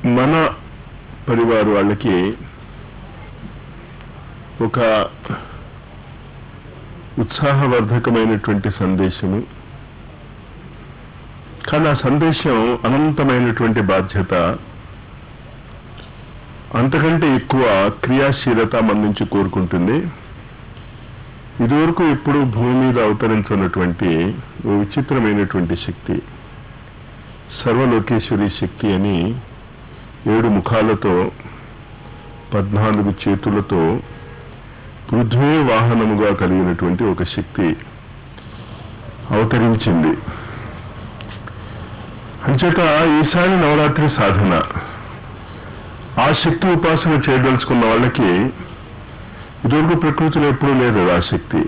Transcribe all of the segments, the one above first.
మన పరివారు వాళ్ళకి ఒక ఉత్సాహవర్ధకమైనటువంటి సందేశము కానీ ఆ సందేశం అనంతమైనటువంటి బాధ్యత అంతకంటే ఎక్కువ క్రియాశీలత మన నుంచి కోరుకుంటుంది ఇదివరకు ఎప్పుడు భూమి మీద అవతరించున్నటువంటి ఓ విచిత్రమైనటువంటి శక్తి సర్వలోకేశ్వరి శక్తి అని ఏడు ముఖాలతో పద్నాలుగు చేతులతో పృథ్వీ వాహనముగా కలిగినటువంటి ఒక శక్తి అవతరించింది అంచేత ఈసారి నవరాత్రి సాధన ఆ శక్తి ఉపాసన చేయదలుచుకున్న వాళ్ళకి ఇదివరకు ప్రకృతిలో ఎప్పుడూ లేదు ఆ శక్తి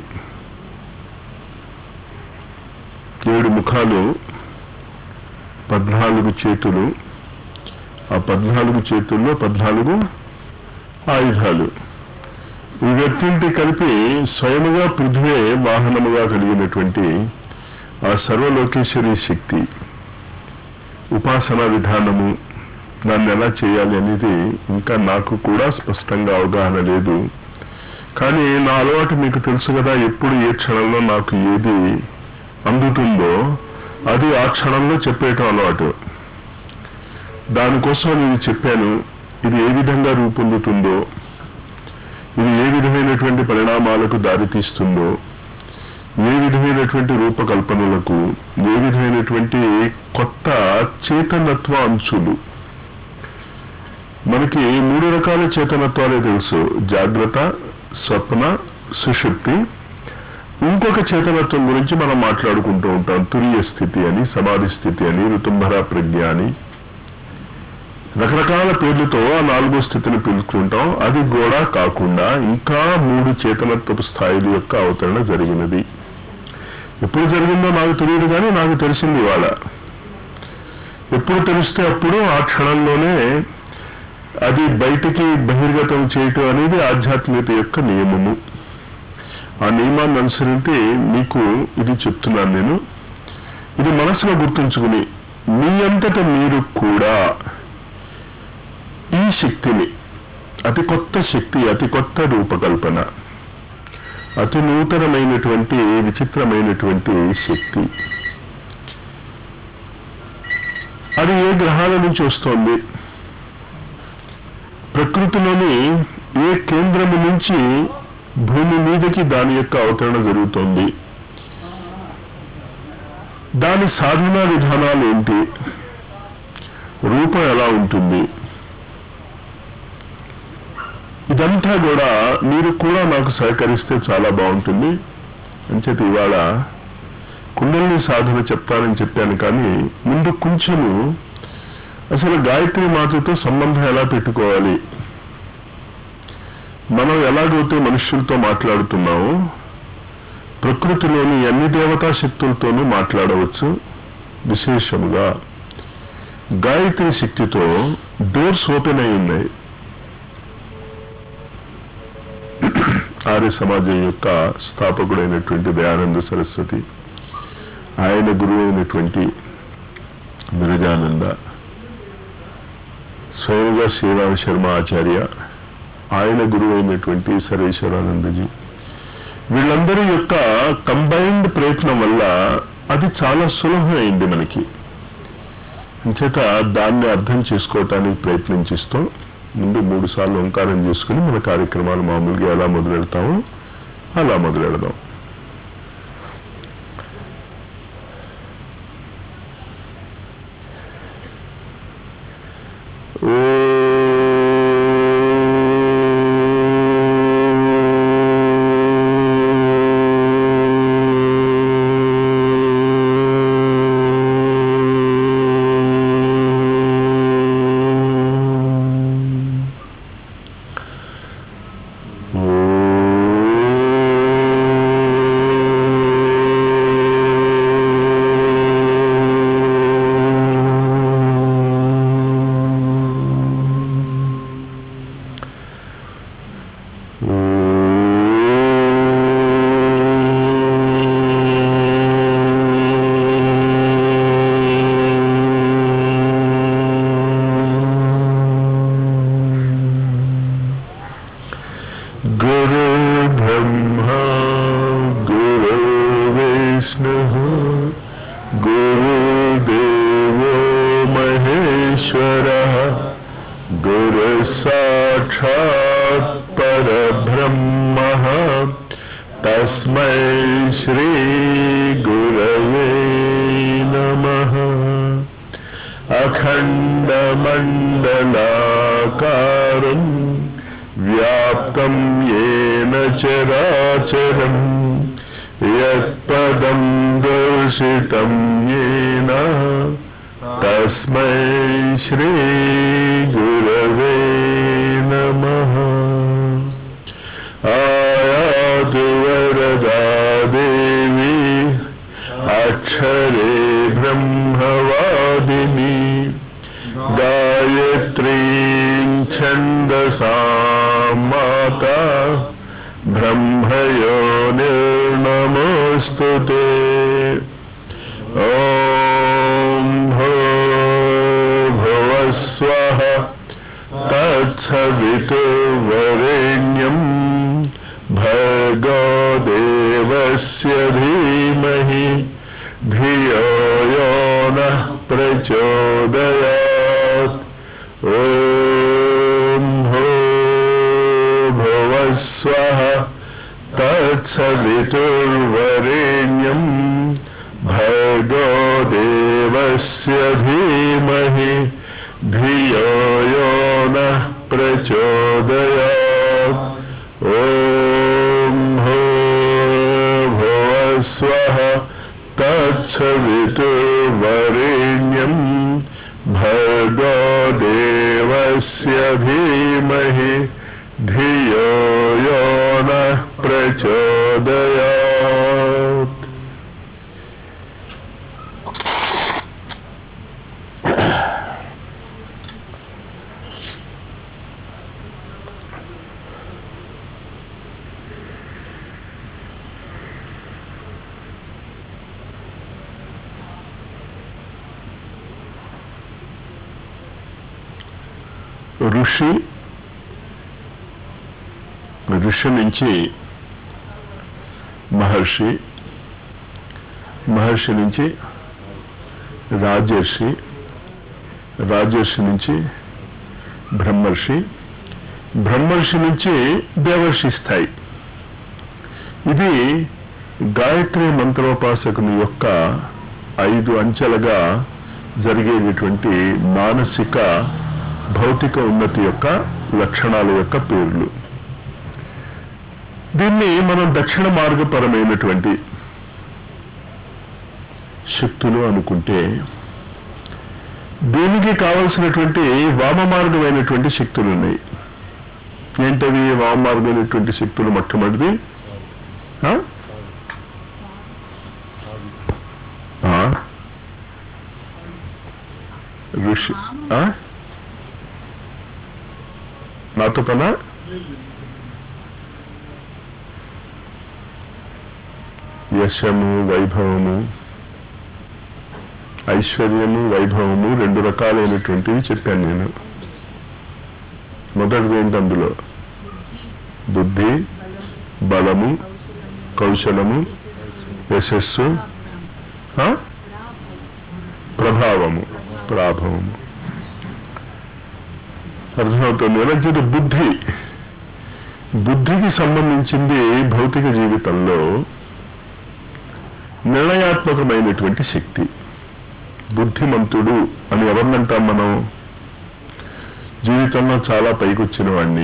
ఏడు ముఖాలు పద్నాలుగు చేతులు ఆ పద్నాలుగు చేతుల్లో పద్నాలుగు ఆయుధాలు ఈ వ్యక్తింటి కలిపి స్వయముగా పృథ్వే వాహనముగా కలిగినటువంటి ఆ సర్వలోకేశ్వరి శక్తి ఉపాసనా విధానము దాన్ని ఎలా చేయాలి అనేది ఇంకా నాకు కూడా స్పష్టంగా అవగాహన లేదు కానీ నా అలవాటు మీకు తెలుసు కదా ఎప్పుడు ఏ క్షణంలో నాకు ఏది అందుతుందో అది ఆ క్షణంలో చెప్పేయటం అలవాటు దానికోసం నేను చెప్పాను ఇది ఏ విధంగా రూపొందుతుందో ఇది ఏ విధమైనటువంటి పరిణామాలకు దారితీస్తుందో ఏ విధమైనటువంటి రూపకల్పనలకు ఏ విధమైనటువంటి కొత్త చేతనత్వ అంచులు మనకి మూడు రకాల చేతనత్వాలే తెలుసు జాగ్రత్త స్వప్న సుషుప్తి ఇంకొక చేతనత్వం గురించి మనం మాట్లాడుకుంటూ ఉంటాం తురియ స్థితి అని సమాధి స్థితి అని ఋతుంభర ప్రజ్ఞ అని రకరకాల పేర్లతో ఆ నాలుగో స్థితిని పిలుచుకుంటాం అది కూడా కాకుండా ఇంకా మూడు చేతనత్వపు స్థాయిల యొక్క అవతరణ జరిగినది ఎప్పుడు జరిగిందో నాకు తెలియదు కానీ నాకు తెలిసింది ఇవాళ ఎప్పుడు తెలిస్తే అప్పుడు ఆ క్షణంలోనే అది బయటికి బహిర్గతం చేయటం అనేది ఆధ్యాత్మికత యొక్క నియమము ఆ నియమాన్ని అనుసరించి మీకు ఇది చెప్తున్నాను నేను ఇది మనసులో గుర్తుంచుకుని మీ అంతట మీరు కూడా ఈ శక్తిని అతి కొత్త శక్తి అతి కొత్త రూపకల్పన అతి నూతనమైనటువంటి విచిత్రమైనటువంటి శక్తి అది ఏ గ్రహాల నుంచి వస్తోంది ప్రకృతిలోని ఏ కేంద్రము నుంచి భూమి మీదకి దాని యొక్క అవతరణ జరుగుతోంది దాని సాధనా విధానాలు ఏంటి రూపం ఎలా ఉంటుంది ఇదంతా కూడా మీరు కూడా నాకు సహకరిస్తే చాలా బాగుంటుంది అంచేత ఇవాళ కుండలిని సాధన చెప్తానని చెప్పాను కానీ ముందు కొంచెము అసలు గాయత్రి మాతతో సంబంధం ఎలా పెట్టుకోవాలి మనం ఎలాగైతే మనుష్యులతో మాట్లాడుతున్నామో ప్రకృతిలోని అన్ని దేవతా శక్తులతోనూ మాట్లాడవచ్చు విశేషముగా గాయత్రి శక్తితో డోర్స్ ఓపెన్ అయి ఉన్నాయి ఆర్య సమాజం యొక్క స్థాపకుడైనటువంటి దయానంద సరస్వతి ఆయన గురువు అయినటువంటి విరజానంద స్వయంగా శ్రీరామ శర్మ ఆచార్య ఆయన గురువు అయినటువంటి సర్వేశ్వరానందజీ వీళ్ళందరి యొక్క కంబైన్డ్ ప్రయత్నం వల్ల అది చాలా సులభమైంది మనకి అంచేత దాన్ని అర్థం చేసుకోవటానికి ప్రయత్నించిస్తూ ముందు మూడు సార్లు ఓంకారం చేసుకుని మన కార్యక్రమాలు మామూలుగా ఎలా మొదలెడతామో అలా మొదలెడదాం ఓ गुरुसाक्षात् परब्रह्मः तस्मै श्रीगुरवे नमः अखण्डमण्डलाकारम् व्याप्तं येन चराचरम् यत्पदं दर्शितं येन तस्मै श्रीगुरवे नमः आयातु वरदा देवी अक्षरे ब्रह्मवादिनी गायत्रीं छन्दसा माता ब्रह्मयो निर्नमोऽस्तु ते ॐ भो भुवस्वः तत्सवितुर्वरेण्यम् भर्गो देवस्य धीमहि धियो यो नः प्रचोदयात् ॐ भो भुवस्वः तत्सवितुर्वरेण्यम् भर्गो देवस्य धीमहि धियो यो नः प्रचोदयात् ॐ भो भुवस्वः तत्सवितुर्वरेण्यम् भर्गो देवस्य धीमहि धियो यो नः प्रचोदयात् ఋషి ఋషి నుంచి మహర్షి మహర్షి నుంచి రాజర్షి రాజర్షి నుంచి బ్రహ్మర్షి బ్రహ్మర్షి నుంచి దేవర్షి స్థాయి ఇది గాయత్రి మంత్రోపాసకుని యొక్క ఐదు అంచెలుగా జరిగేటటువంటి మానసిక భౌతిక ఉన్నతి యొక్క లక్షణాల యొక్క పేర్లు దీన్ని మనం దక్షిణ మార్గపరమైనటువంటి శక్తులు అనుకుంటే దీనికి కావలసినటువంటి వామ మార్గమైనటువంటి శక్తులు ఉన్నాయి ఏంటవి వామ మార్గమైనటువంటి శక్తులు మొట్టమొదటిది ఆ? ఆ? ఋషి ఆ? నాతో పనా యశము వైభవము ఐశ్వర్యము వైభవము రెండు రకాలైనటువంటివి చెప్పాను నేను మొదటిది ఏంటి అందులో బుద్ధి బలము కౌశలము యశస్సు ఆ? ప్రభావము ప్రాభవము అర్థమవుతుంది ఎలాంటి బుద్ధి బుద్ధికి సంబంధించింది భౌతిక జీవితంలో నిర్ణయాత్మకమైనటువంటి శక్తి బుద్ధిమంతుడు అని ఎవరినంటాం మనం జీవితంలో చాలా పైకొచ్చిన వాడిని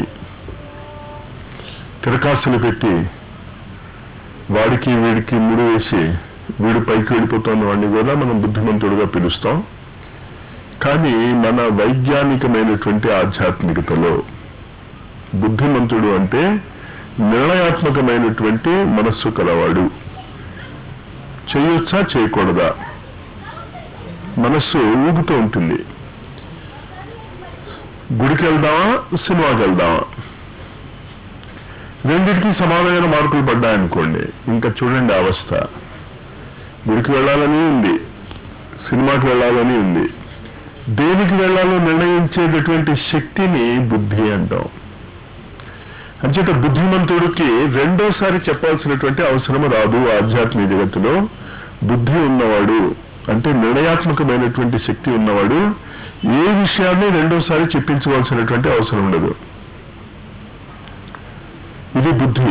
తిరకాసులు పెట్టి వాడికి వీడికి ముడి వేసి వీడు పైకి వెళ్ళిపోతున్న వాడిని కూడా మనం బుద్ధిమంతుడుగా పిలుస్తాం కానీ మన వైజ్ఞానికమైనటువంటి ఆధ్యాత్మికతలో బుద్ధిమంతుడు అంటే నిర్ణయాత్మకమైనటువంటి మనస్సు కలవాడు చేయొచ్చా చేయకూడదా మనస్సు ఊగుతూ ఉంటుంది గుడికి వెళ్దామా సినిమాకి వెళ్దామా రెండింటికి సమానమైన మార్కులు పడ్డాయనుకోండి ఇంకా చూడండి ఆ అవస్థ గుడికి వెళ్ళాలని ఉంది సినిమాకి వెళ్ళాలని ఉంది దేనికి వెళ్ళాలో నిర్ణయించేటటువంటి శక్తిని బుద్ధి అంటాం అంచేత బుద్ధిమంతుడికి రెండోసారి చెప్పాల్సినటువంటి అవసరం రాదు ఆధ్యాత్మిక జగత్తులో బుద్ధి ఉన్నవాడు అంటే నిర్ణయాత్మకమైనటువంటి శక్తి ఉన్నవాడు ఏ విషయాన్ని రెండోసారి చెప్పించుకోవాల్సినటువంటి అవసరం ఉండదు ఇది బుద్ధి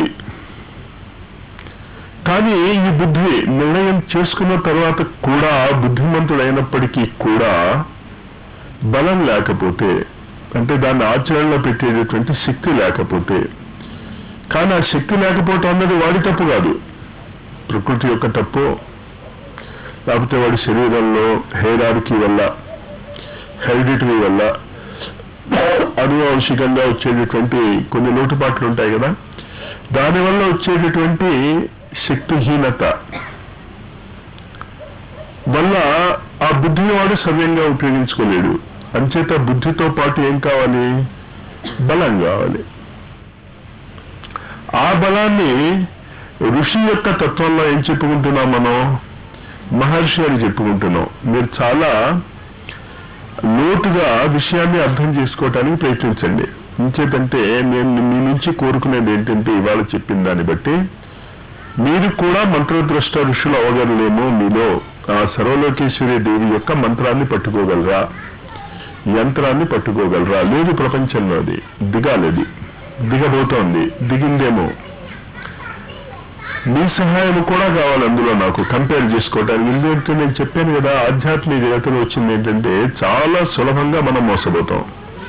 కానీ ఈ బుద్ధి నిర్ణయం చేసుకున్న తర్వాత కూడా బుద్ధిమంతుడైనప్పటికీ కూడా బలం లేకపోతే అంటే దాన్ని ఆచరణలో పెట్టేటటువంటి శక్తి లేకపోతే కానీ ఆ శక్తి లేకపోవటం అన్నది వాడి తప్పు కాదు ప్రకృతి యొక్క తప్పు లేకపోతే వాడి శరీరంలో హెయిరార్కి వల్ల హెరిడిటరీ వల్ల అనువంశికంగా వచ్చేటటువంటి కొన్ని లోటుపాట్లు ఉంటాయి కదా దానివల్ల వచ్చేటటువంటి శక్తిహీనత వల్ల ఆ బుద్ధిని వాడు సవ్యంగా ఉపయోగించుకోలేడు అంచేత బుద్ధితో పాటు ఏం కావాలి బలం కావాలి ఆ బలాన్ని ఋషి యొక్క తత్వంలో ఏం చెప్పుకుంటున్నాం మనం మహర్షి అని చెప్పుకుంటున్నాం మీరు చాలా లోతుగా విషయాన్ని అర్థం చేసుకోవటానికి ప్రయత్నించండి ఇంచేతంటే నేను మీ నుంచి కోరుకునేది ఏంటంటే ఇవాళ చెప్పిన దాన్ని బట్టి మీరు కూడా మంత్రద్రష్ట ఋషులు అవగలరేమో మీలో ఆ సర్వలోకేశ్వరి దేవి యొక్క మంత్రాన్ని పట్టుకోగలరా యంత్రాన్ని పట్టుకోగలరా లేదు ప్రపంచంలో అది దిగాలది దిగబోతోంది దిగిందేమో మీ సహాయం కూడా కావాలి అందులో నాకు కంపేర్ చేసుకోవడానికి ఎందుకంటే నేను చెప్పాను కదా ఆధ్యాత్మిక జగత్తులో వచ్చింది ఏంటంటే చాలా సులభంగా మనం మోసపోతాం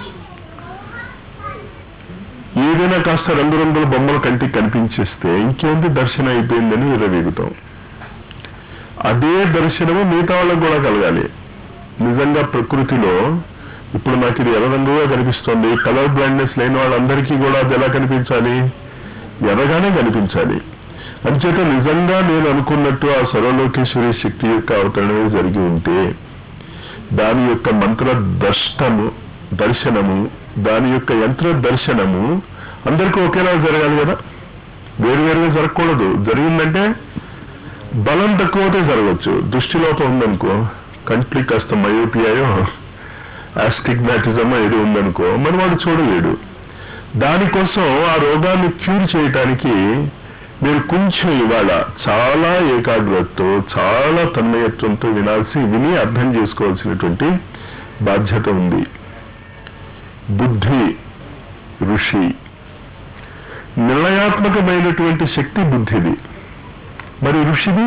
ఏదైనా కాస్త రంగురంగుల బొమ్మలు కంటికి కనిపించేస్తే ఇంకేంటి దర్శనం అయిపోయిందని విరవీగుతాం అదే దర్శనము మిగతా వాళ్ళకు కూడా కలగాలి నిజంగా ప్రకృతిలో ఇప్పుడు నాకు ఇది ఎర్ర రంగుగా కనిపిస్తోంది కలర్ బ్లైండ్నెస్ లేని వాళ్ళందరికీ కూడా అది ఎలా కనిపించాలి ఎర్రగానే కనిపించాలి అంచేత నిజంగా నేను అనుకున్నట్టు ఆ సర్వలోకేశ్వరి శక్తి యొక్క అవతరణమే జరిగి ఉంటే దాని యొక్క మంత్ర దర్శనము దర్శనము దాని యొక్క యంత్ర దర్శనము అందరికీ ఒకేలా జరగాలి కదా వేరువేరుగా జరగకూడదు జరిగిందంటే బలం తక్కువతే జరగచ్చు దృష్టిలోపం ఉందనుకో కంట్లీ కాస్త మయోపియాయో ఆస్టిగ్మాటిజమో ఏదో ఉందనుకో మరి వాడు చూడలేడు దానికోసం ఆ రోగాన్ని క్యూర్ చేయటానికి మీరు కొంచెం ఇవాళ చాలా ఏకాగ్రతతో చాలా తన్మయత్వంతో వినాల్సి విని అర్థం చేసుకోవాల్సినటువంటి బాధ్యత ఉంది బుద్ధి ఋషి నిర్ణయాత్మకమైనటువంటి శక్తి బుద్ధిది మరి ఋషిది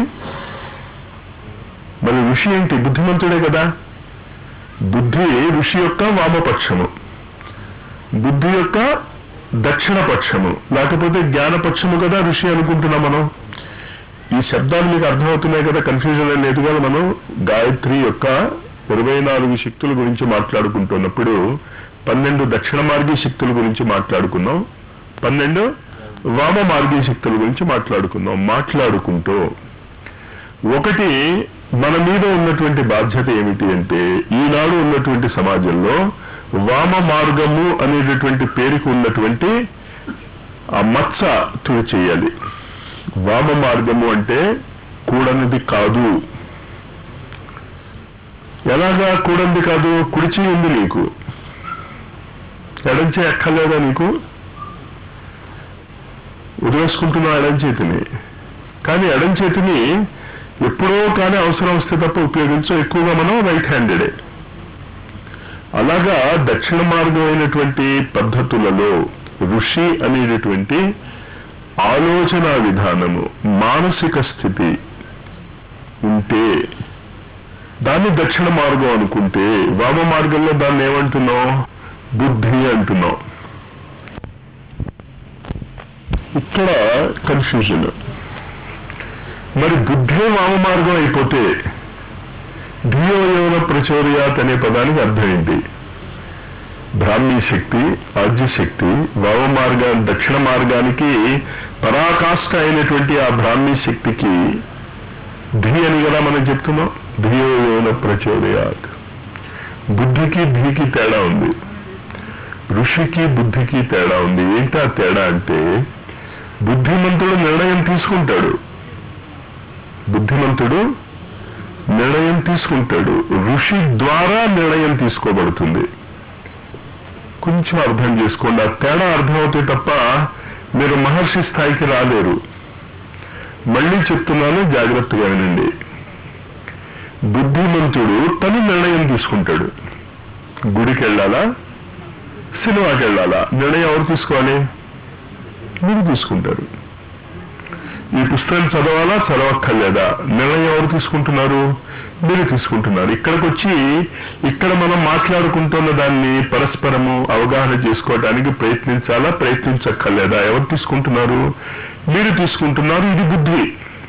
మరి ఋషి ఏంటి బుద్ధిమంతుడే కదా బుద్ధి ఋషి యొక్క వామపక్షము బుద్ధి యొక్క దక్షిణ పక్షము లేకపోతే జ్ఞానపక్షము కదా ఋషి అనుకుంటున్నాం మనం ఈ శబ్దాలు మీకు అర్థమవుతున్నాయి కదా కన్ఫ్యూజన్ లేదు కదా మనం గాయత్రి యొక్క ఇరవై నాలుగు శక్తుల గురించి మాట్లాడుకుంటున్నప్పుడు పన్నెండు దక్షిణ మార్గీ శక్తుల గురించి మాట్లాడుకున్నాం పన్నెండు వామ మార్గీ శక్తుల గురించి మాట్లాడుకున్నాం మాట్లాడుకుంటూ ఒకటి మన మీద ఉన్నటువంటి బాధ్యత ఏమిటి అంటే ఈనాడు ఉన్నటువంటి సమాజంలో వామ మార్గము అనేటటువంటి పేరుకు ఉన్నటువంటి ఆ మచ్చ తుడి చేయాలి వామ మార్గము అంటే కూడనిది కాదు ఎలాగా కూడంది కాదు కుడిచి ఉంది నీకు ఎడంచే ఎక్కలేదా నీకు వదిలేసుకుంటున్నావు ఎడం చేతిని కానీ ఎడం చేతిని ఎప్పుడో కానీ అవసరం వస్తే తప్ప ఉపయోగించు ఎక్కువగా మనం రైట్ హ్యాండెడే అలాగా దక్షిణ మార్గమైనటువంటి పద్ధతులలో ఋషి అనేటటువంటి ఆలోచన విధానము మానసిక స్థితి ఉంటే దాన్ని దక్షిణ మార్గం అనుకుంటే వామ మార్గంలో దాన్ని ఏమంటున్నాం బుద్ధి అంటున్నాం ఇక్కడ కన్ఫ్యూజన్ మరి బుద్ధే వామ మార్గం అయిపోతే ధియోయోన ప్రచోర్యాత్ అనే పదానికి అర్థం ఏంటి బ్రాహ్మీ శక్తి ఆద్యశక్తి వామ మార్గా దక్షిణ మార్గానికి పరాకాష్ట అయినటువంటి ఆ బ్రాహ్మీ శక్తికి ధి అని కదా మనం చెప్తున్నాం ధియోయోన ప్రచోదయాత్ బుద్ధికి ధీకి తేడా ఉంది ఋషికి బుద్ధికి తేడా ఉంది ఏంటి ఆ తేడా అంటే బుద్ధిమంతుడు నిర్ణయం తీసుకుంటాడు బుద్ధిమంతుడు నిర్ణయం తీసుకుంటాడు ఋషి ద్వారా నిర్ణయం తీసుకోబడుతుంది కొంచెం అర్థం చేసుకోండి ఆ తేడా అర్థమవుతే తప్ప మీరు మహర్షి స్థాయికి రాలేరు మళ్ళీ చెప్తున్నాను జాగ్రత్తగా వినండి బుద్ధిమంతుడు తను నిర్ణయం తీసుకుంటాడు గుడికి వెళ్ళాలా సినిమాకి వెళ్ళాలా నిర్ణయం ఎవరు తీసుకోవాలి మీరు తీసుకుంటారు ఈ పుస్తకం చదవాలా చదవక్కర్లేదా నిర్ణయం ఎవరు తీసుకుంటున్నారు మీరు తీసుకుంటున్నారు ఇక్కడికి వచ్చి ఇక్కడ మనం మాట్లాడుకుంటున్న దాన్ని పరస్పరము అవగాహన చేసుకోవడానికి ప్రయత్నించాలా ప్రయత్నించక్కర్లేదా ఎవరు తీసుకుంటున్నారు మీరు తీసుకుంటున్నారు ఇది బుద్ధి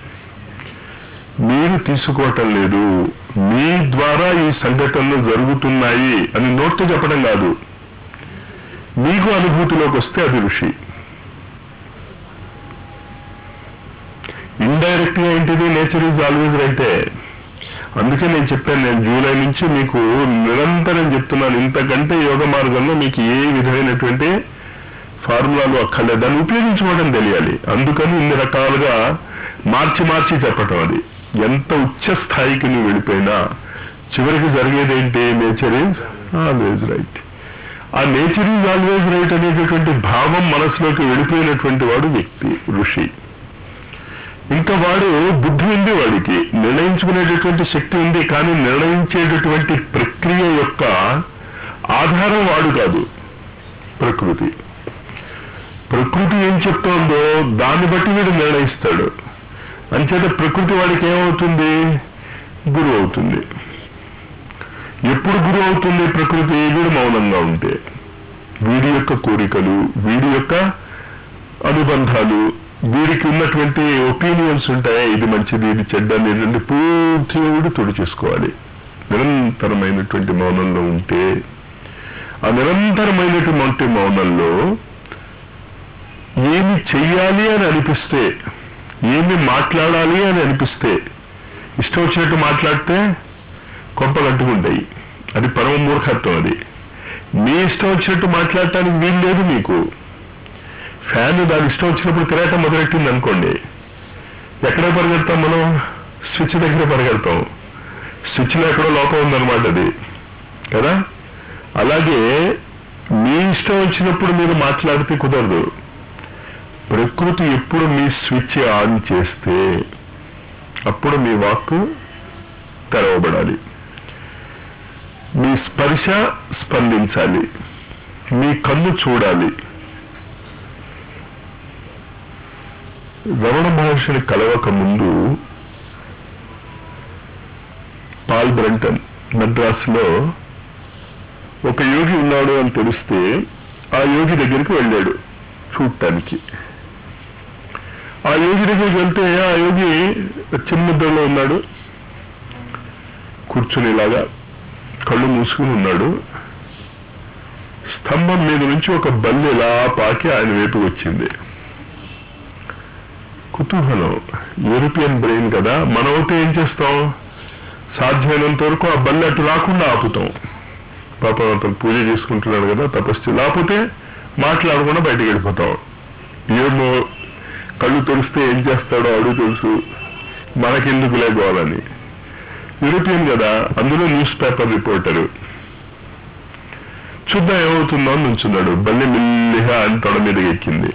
మీరు తీసుకోవటం లేదు మీ ద్వారా ఈ సంఘటనలు జరుగుతున్నాయి అని నోట్తో చెప్పడం కాదు మీకు అనుభూతిలోకి వస్తే అది ఋషి ఇండైరెక్ట్ గా ఏంటిది నేచర్ ఈజ్ ఆల్వేజ్ రైటే అందుకే నేను చెప్పాను నేను జూలై నుంచి మీకు నిరంతరం చెప్తున్నాను ఇంతకంటే యోగ మార్గంలో మీకు ఏ విధమైనటువంటి ఫార్ములాలు అక్కర్లేదు దాన్ని ఉపయోగించుకోవడం తెలియాలి అందుకని ఇన్ని రకాలుగా మార్చి మార్చి చెప్పటం అది ఎంత ఉచ్చ స్థాయికి నువ్వు వెళ్ళిపోయినా చివరికి జరిగేది ఏంటి నేచర్ ఈజ్ ఆల్వేజ్ రైట్ ఆ నేచర్ ఈజ్ ఆల్వేజ్ రైట్ అనేటటువంటి భావం మనసులోకి వెళ్ళిపోయినటువంటి వాడు వ్యక్తి ఋషి ఇంకా వాడు బుద్ధి ఉంది వాడికి నిర్ణయించుకునేటటువంటి శక్తి ఉంది కానీ నిర్ణయించేటటువంటి ప్రక్రియ యొక్క ఆధారం వాడు కాదు ప్రకృతి ప్రకృతి ఏం చెప్తోందో దాన్ని బట్టి వీడు నిర్ణయిస్తాడు అంచేత ప్రకృతి వాడికి ఏమవుతుంది గురువు అవుతుంది ఎప్పుడు గురువు అవుతుంది ప్రకృతి వీడు మౌనంగా ఉంటే వీడి యొక్క కోరికలు వీడి యొక్క అనుబంధాలు వీడికి ఉన్నటువంటి ఒపీనియన్స్ ఉంటాయి ఇది మంచిది ఇది చెడ్డ అనేటువంటి పూర్తిగా వీడు తొడి చేసుకోవాలి నిరంతరమైనటువంటి మౌనంలో ఉంటే ఆ నిరంతరమైనటువంటి మౌనంలో ఏమి చెయ్యాలి అని అనిపిస్తే ఏమి మాట్లాడాలి అని అనిపిస్తే ఇష్టం వచ్చినట్టు మాట్లాడితే కొంపలు అంటుకుంటాయి అది పరమ మూర్ఖత్వం అది మీ ఇష్టం వచ్చినట్టు మాట్లాడటానికి వీలు లేదు మీకు ఫ్యాన్ దాని ఇష్టం వచ్చినప్పుడు తిరగటం మొదలెట్టింది అనుకోండి ఎక్కడ పరిగెడతాం మనం స్విచ్ దగ్గర పరిగెడతాం స్విచ్లో ఎక్కడో లోపం ఉందన్నమాట అది కదా అలాగే మీ ఇష్టం వచ్చినప్పుడు మీరు మాట్లాడితే కుదరదు ప్రకృతి ఎప్పుడు మీ స్విచ్ ఆన్ చేస్తే అప్పుడు మీ వాక్కు తెరవబడాలి మీ స్పర్శ స్పందించాలి మీ కన్ను చూడాలి రమణ మహర్షిని కలవక ముందు పాల్ బ్రంటన్ మద్రాసులో ఒక యోగి ఉన్నాడు అని తెలిస్తే ఆ యోగి దగ్గరికి వెళ్ళాడు చూడటానికి ఆ యోగి దగ్గరికి వెళ్తే ఆ యోగి చిన్ముద్రలో ఉన్నాడు కూర్చునేలాగా కళ్ళు మూసుకుని ఉన్నాడు స్తంభం మీద నుంచి ఒక బల్లి ఇలా పాకి ఆయన వైపు వచ్చింది కుతూహలం యూరోపియన్ బ్రెయిన్ కదా మనమైతే ఏం చేస్తాం సాధ్యమైనంత వరకు ఆ బల్లి అటు రాకుండా ఆపుతాం పాపం అతను పూజ చేసుకుంటున్నాడు కదా తపస్సు లేకపోతే మాట్లాడకుండా బయటికి వెళ్ళిపోతాం ఏమో కళ్ళు తెరిస్తే ఏం చేస్తాడో అడుగు తెలుసు మనకెందుకు లేకోవాలని యూరోపియన్ కదా అందులో న్యూస్ పేపర్ రిపోర్టరు చూద్దాం ఏమవుతుందో అని నుంచున్నాడు బల్లి మెల్లిగా ఆయన తొడ మీదకి ఎక్కింది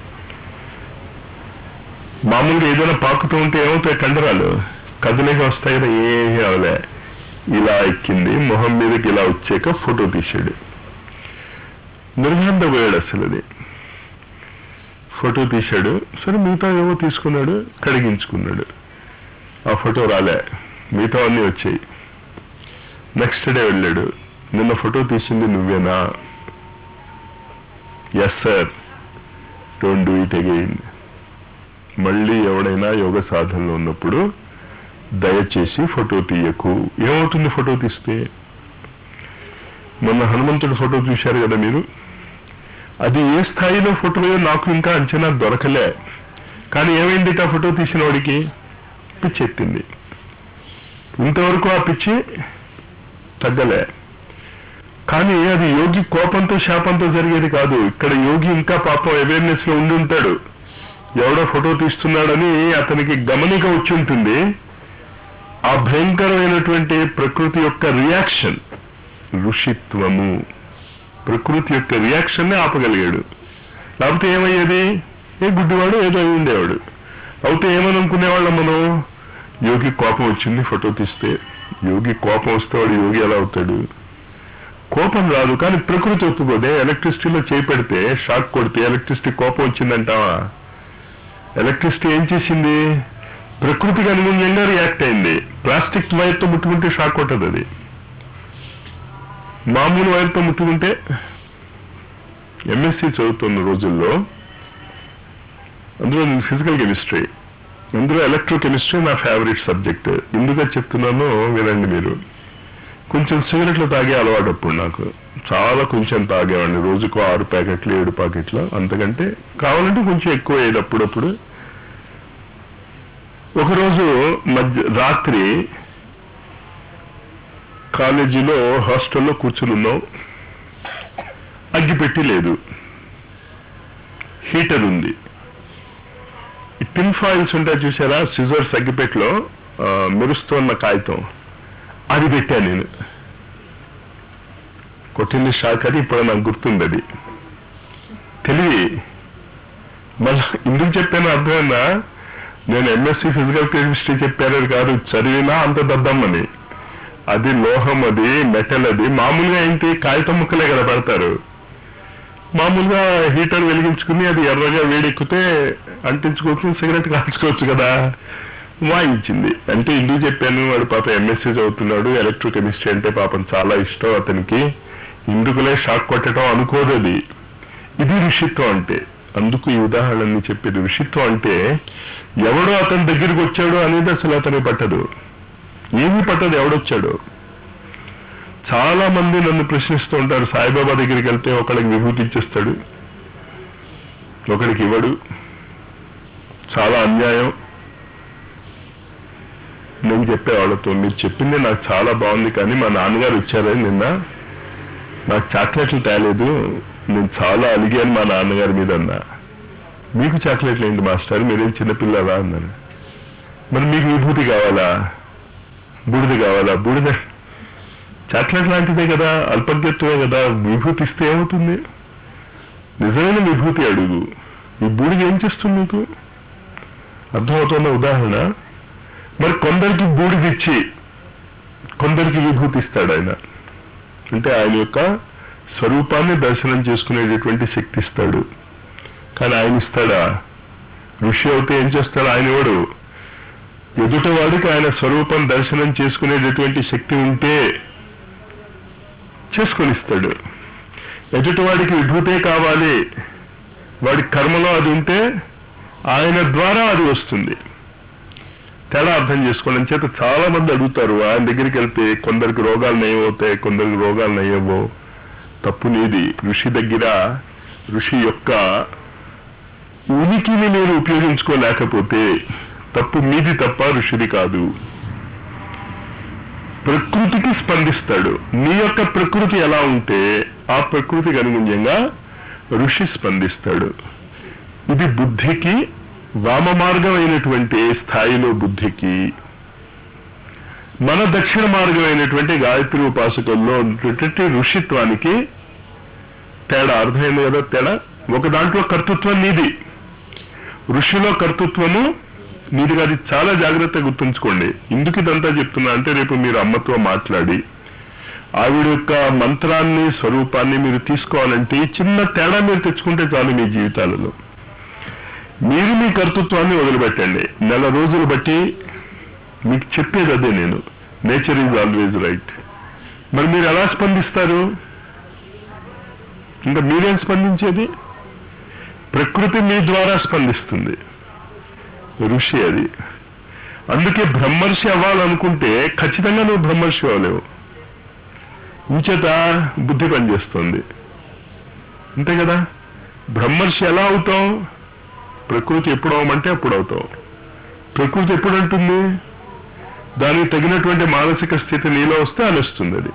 మామూలుగా ఏదైనా పాకుతూ ఉంటే ఏమవుతాయి కండరాలు కదలేక వస్తాయి కదా ఏమీ అవలే ఇలా ఎక్కింది మొహం మీదకి ఇలా వచ్చాక ఫోటో తీశాడు నిర్బంధపోయాడు అసలు అది ఫోటో తీశాడు సరే మిగతా ఏవో తీసుకున్నాడు కడిగించుకున్నాడు ఆ ఫోటో రాలే మిగతా అన్నీ వచ్చాయి నెక్స్ట్ డే వెళ్ళాడు నిన్న ఫోటో తీసింది నువ్వేనా yes sir don't do it again మళ్ళీ ఎవడైనా యోగ సాధనలో ఉన్నప్పుడు దయచేసి ఫోటో తీయకు ఏమవుతుంది ఫోటో తీస్తే మొన్న హనుమంతుడి ఫోటో చూశారు కదా మీరు అది ఏ స్థాయిలో ఫోటోయో నాకు ఇంకా అంచనా దొరకలే కానీ ఏమైంది ఆ ఫోటో తీసిన వాడికి పిచ్చి ఎత్తింది ఇంతవరకు ఆ పిచ్చి తగ్గలే కానీ అది యోగి కోపంతో శాపంతో జరిగేది కాదు ఇక్కడ యోగి ఇంకా పాపం అవేర్నెస్ లో ఉండి ఉంటాడు ఎవడో ఫోటో తీస్తున్నాడని అతనికి గమనిక వచ్చి ఉంటుంది ఆ భయంకరమైనటువంటి ప్రకృతి యొక్క రియాక్షన్ ఋషిత్వము ప్రకృతి యొక్క రియాక్షన్ ని ఆపగలిగాడు లేకపోతే ఏమయ్యేది ఏ గుడ్డివాడు ఏదో అయి ఉండేవాడు అయితే ఏమని అనుకునేవాళ్ళం మనం యోగి కోపం వచ్చింది ఫోటో తీస్తే యోగి కోపం వస్తే వాడు యోగి ఎలా అవుతాడు కోపం రాదు కానీ ప్రకృతి ఒప్పుకోదే ఎలక్ట్రిసిటీలో చేయి పెడితే షాక్ కొడితే ఎలక్ట్రిసిటీ కోపం వచ్చిందంటావా ఎలక్ట్రిసిటీ ఏం చేసింది ప్రకృతికి అనుగుణంగా రియాక్ట్ అయింది ప్లాస్టిక్ వైర్తో ముట్టుకుంటే షాక్ కొట్టదు అది మామూలు వైర్తో ముట్టుకుంటే ఎంఎస్సి చదువుతున్న రోజుల్లో అందులో నేను ఫిజికల్ కెమిస్ట్రీ అందులో ఎలక్ట్రో కెమిస్ట్రీ నా ఫేవరెట్ సబ్జెక్ట్ ఎందుకు చెప్తున్నానో వినండి మీరు కొంచెం సిగరెట్లు తాగే అలవాటు అప్పుడు నాకు చాలా కొంచెం తాగేవాడిని రోజుకు ఆరు ప్యాకెట్లు ఏడు ప్యాకెట్లు అంతకంటే కావాలంటే కొంచెం ఎక్కువ అయ్యేది అప్పుడప్పుడు ఒకరోజు మధ్య రాత్రి కాలేజీలో హాస్టల్లో కూర్చుని ఉన్నాం అగ్గిపెట్టి లేదు హీటర్ ఉంది ఈ టిన్ ఫాయిల్స్ ఉంటాయి చూసారా సిజర్స్ అగ్గిపెట్టలో ఆ, మెరుస్తున్న కాగితం అది పెట్టా నేను కొట్టింది షాక్ అది ఇప్పుడు నాకు గుర్తుంది అది తెలివి మళ్ళా ఎందుకు చెప్పాను అర్థమైందా నేను ఎంఎస్సి ఫిజికల్ కెమిస్ట్రీ చెప్పాను కాదు చదివినా అంత దద్దమ్మని అది లోహం అది మెటల్ అది మామూలుగా ఏంటి కాగితం ముక్కలే కదా పెడతారు మామూలుగా హీటర్ వెలిగించుకుని అది ఎర్రగా వేడెక్కితే అంటించుకోవచ్చు సిగరెట్ కాల్చుకోవచ్చు కదా వాయించింది అంటే ఎందుకు చెప్పాను వాడు పాప ఎంఎస్సీ చదువుతున్నాడు ఎలక్ట్రో కెమిస్ట్రీ అంటే పాపం చాలా ఇష్టం అతనికి ఇందుకులే షాక్ కొట్టడం అనుకోదు అది ఇది ఋషిత్వం అంటే అందుకు ఈ ఉదాహరణని చెప్పేది ఋషిత్వం అంటే ఎవడో అతని దగ్గరికి వచ్చాడు అనేది అసలు అతనికి పట్టదు ఏమీ పట్టదు ఎవడొచ్చాడు చాలా మంది నన్ను ప్రశ్నిస్తూ ఉంటారు సాయిబాబా దగ్గరికి వెళ్తే ఒకళ్ళకి విభూతి ఇచ్చేస్తాడు ఒకడికి ఇవ్వడు చాలా అన్యాయం నేను చెప్పే వాళ్ళతో మీరు చెప్పింది నాకు చాలా బాగుంది కానీ మా నాన్నగారు వచ్చారు నిన్న నాకు చాక్లెట్లు తేలేదు నేను చాలా అలిగాను మా నాన్నగారి మీద అన్నా మీకు చాక్లెట్లు ఏంటి మాస్టర్ మీరేం చిన్నపిల్లలా అన్నాను మరి మీకు విభూతి కావాలా బూడిద కావాలా బూడిద చాక్లెట్ లాంటిదే కదా అల్పజ్ఞత్వమే కదా విభూతి ఇస్తే ఏమవుతుంది నిజమైన విభూతి అడుగు ఈ బూడిద ఏం చేస్తుంది నీకు అర్థమవుతున్న ఉదాహరణ మరి కొందరికి బూడిద ఇచ్చి కొందరికి విభూతి ఇస్తాడు ఆయన అంటే ఆయన యొక్క స్వరూపాన్ని దర్శనం చేసుకునేటటువంటి శక్తి ఇస్తాడు కానీ ఆయన ఇస్తాడా ఋషి అయితే ఏం చేస్తాడు ఆయన ఇవ్వడు ఎదుటవాడికి ఆయన స్వరూపం దర్శనం చేసుకునేటటువంటి శక్తి ఉంటే చేసుకొని ఇస్తాడు ఎదుటివాడికి విభూతే కావాలి వాడి కర్మలో అది ఉంటే ఆయన ద్వారా అది వస్తుంది తేడా అర్థం చేసుకోవడం చేత చాలా మంది అడుగుతారు ఆయన దగ్గరికి వెళ్తే కొందరికి రోగాలు నయమవుతాయి కొందరికి రోగాలు నయ్యవో తప్పు నీది ఋషి దగ్గర ఋషి యొక్క ఉనికిని మీరు ఉపయోగించుకోలేకపోతే తప్పు మీది తప్ప ఋషిది కాదు ప్రకృతికి స్పందిస్తాడు నీ యొక్క ప్రకృతి ఎలా ఉంటే ఆ ప్రకృతికి అనుగుణ్యంగా ఋషి స్పందిస్తాడు ఇది బుద్ధికి వామ మార్గం అయినటువంటి స్థాయిలో బుద్ధికి మన దక్షిణ మార్గం అయినటువంటి గాయత్రి ఉపాసకుల్లో ఉన్నటువంటి ఋషిత్వానికి తేడా అర్థమైంది కదా తేడా ఒక దాంట్లో కర్తృత్వం నీది ఋషిలో కర్తృత్వము నీది అది చాలా జాగ్రత్తగా గుర్తుంచుకోండి ఎందుకు ఇదంతా చెప్తున్నా అంటే రేపు మీరు అమ్మతో మాట్లాడి ఆవిడ యొక్క మంత్రాన్ని స్వరూపాన్ని మీరు తీసుకోవాలంటే ఈ చిన్న తేడా మీరు తెచ్చుకుంటే చాలు మీ జీవితాలలో మీరు మీ కర్తృత్వాన్ని వదిలిపెట్టండి నెల రోజులు బట్టి మీకు చెప్పేది అదే నేను నేచర్ ఈజ్ ఆల్వేజ్ రైట్ మరి మీరు ఎలా స్పందిస్తారు ఇంకా మీరేం స్పందించేది ప్రకృతి మీ ద్వారా స్పందిస్తుంది ఋషి అది అందుకే బ్రహ్మర్షి అవ్వాలనుకుంటే ఖచ్చితంగా నువ్వు బ్రహ్మర్షి అవ్వలేవు ఇంచేత బుద్ధి పనిచేస్తుంది అంతే కదా బ్రహ్మర్షి ఎలా అవుతావు ప్రకృతి ఎప్పుడు అవమంటే అప్పుడు అవుతావు ప్రకృతి ఎప్పుడు అంటుంది దానికి తగినటువంటి మానసిక స్థితి నీలో వస్తే అనిస్తుంది అది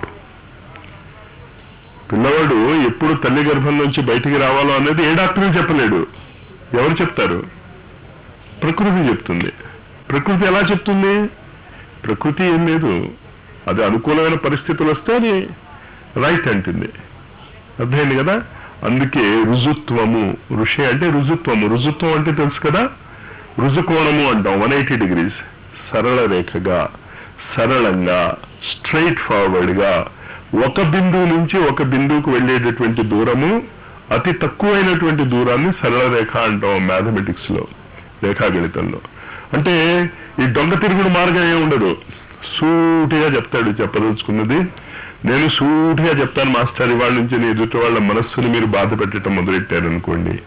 పిల్లవాడు ఎప్పుడు తల్లి గర్భం నుంచి బయటికి రావాలో అనేది ఏ డాక్టర్ చెప్పలేడు ఎవరు చెప్తారు ప్రకృతి చెప్తుంది ప్రకృతి ఎలా చెప్తుంది ప్రకృతి ఏం లేదు అది అనుకూలమైన పరిస్థితులు వస్తే అది రైట్ అంటుంది అర్థమైంది కదా అందుకే రుజుత్వము ఋషి అంటే రుజుత్వము రుజుత్వం అంటే తెలుసు కదా రుజుకోణము అంటాం వన్ ఎయిటీ డిగ్రీస్ సరళ రేఖగా సరళంగా స్ట్రైట్ ఫార్వర్డ్ గా ఒక బిందువు నుంచి ఒక బిందువుకు వెళ్ళేటటువంటి దూరము అతి తక్కువైనటువంటి దూరాన్ని సరళ రేఖ అంటాం మ్యాథమెటిక్స్ లో రేఖాగణితంలో అంటే ఈ దొంగ తిరుగుడు మార్గం ఏమి ఉండదు సూటిగా చెప్తాడు చెప్పదలుచుకున్నది నేను సూటిగా చెప్తాను మాస్టర్ ఇవాళ నుంచి నీ ఎదుటి వాళ్ళ మనస్సుని మీరు బాధ పెట్టడం మొదలెట్టారు అనుకోండి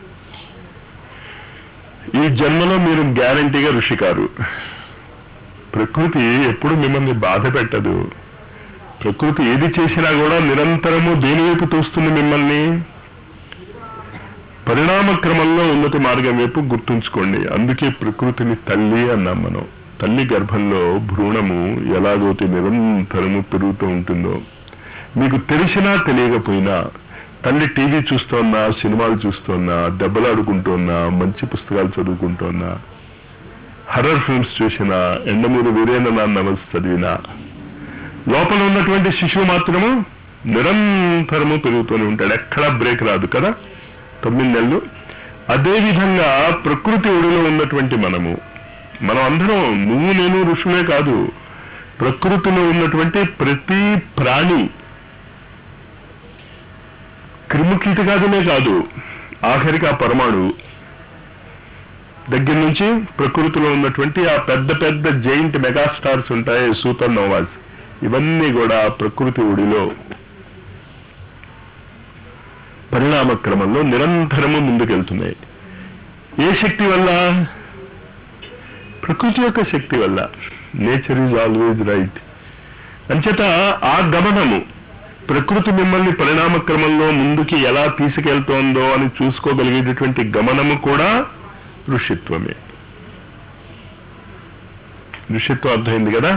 ఈ జన్మలో మీరు గ్యారంటీగా ఋషి కారు ప్రకృతి ఎప్పుడు మిమ్మల్ని బాధ పెట్టదు ప్రకృతి ఏది చేసినా కూడా నిరంతరము దేని వైపు తోస్తుంది మిమ్మల్ని పరిణామ క్రమంలో ఉన్నతి మార్గం వైపు గుర్తుంచుకోండి అందుకే ప్రకృతిని తల్లి అన్నాం మనం తల్లి గర్భంలో భ్రూణము ఎలాగోటి నిరంతరము పెరుగుతూ ఉంటుందో మీకు తెలిసినా తెలియకపోయినా తల్లి టీవీ చూస్తోన్నా సినిమాలు చూస్తోన్నా దెబ్బలాడుకుంటోన్నా మంచి పుస్తకాలు చదువుకుంటోన్నా హర్రర్ ఫిల్మ్స్ చూసినా ఎండమూరి వీరేంద్రనాథ్ నవల్స్ చదివినా లోపల ఉన్నటువంటి శిశువు మాత్రము నిరంతరము పెరుగుతూనే ఉంటాడు ఎక్కడా బ్రేక్ రాదు కదా తొమ్మిది నెలలు అదే విధంగా ప్రకృతి ఒడిలో ఉన్నటువంటి మనము మనం అందరం నువ్వు నేను ఋషులే కాదు ప్రకృతిలో ఉన్నటువంటి ప్రతి ప్రాణి క్రిముకీటకాదులే కాదు ఆఖరికి ఆ పరమాణు దగ్గర నుంచి ప్రకృతిలో ఉన్నటువంటి ఆ పెద్ద పెద్ద జైంట్ మెగాస్టార్స్ ఉంటాయి సూపర్ నోవాస్ ఇవన్నీ కూడా ప్రకృతి ఒడిలో పరిణామ క్రమంలో నిరంతరము ముందుకెళ్తున్నాయి ఏ శక్తి వల్ల ప్రకృతి యొక్క శక్తి వల్ల నేచర్ ఈజ్ ఆల్వేజ్ రైట్ అంచేత ఆ గమనము ప్రకృతి మిమ్మల్ని పరిణామ క్రమంలో ముందుకి ఎలా తీసుకెళ్తోందో అని చూసుకోగలిగేటటువంటి గమనము కూడా ఋషిత్వమే ఋషిత్వం అర్థమైంది కదా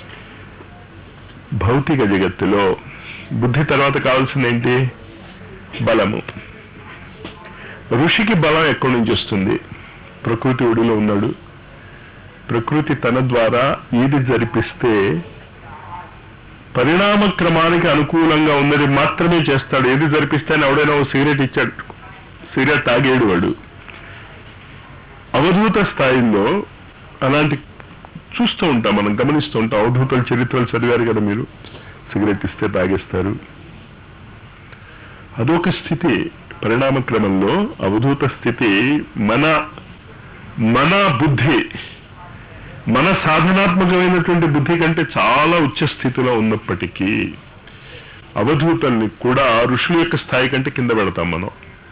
భౌతిక జగత్తులో బుద్ధి తర్వాత కావాల్సింది ఏంటి బలము ఋషికి బలం ఎక్కడి నుంచి వస్తుంది ప్రకృతి ఒడిలో ఉన్నాడు ప్రకృతి తన ద్వారా ఏది జరిపిస్తే పరిణామ క్రమానికి అనుకూలంగా ఉన్నది మాత్రమే చేస్తాడు ఏది జరిపిస్తే అని ఎవడైనా ఓ సిగరెట్ ఇచ్చాడు సిగరెట్ తాగేడు వాడు అవధూత స్థాయిలో అలాంటి చూస్తూ ఉంటాం మనం గమనిస్తూ ఉంటాం అవధూతల చరిత్రలు చదివారు కదా మీరు సిగరెట్ ఇస్తే తాగేస్తారు అదొక స్థితి పరిణామ క్రమంలో అవధూత స్థితి మన మన బుద్ధి మన సాధనాత్మకమైనటువంటి బుద్ధి కంటే చాలా ఉచ్చ స్థితిలో ఉన్నప్పటికీ అవధూతల్ని కూడా ఋషుల యొక్క స్థాయి కంటే కింద పెడతాం మనం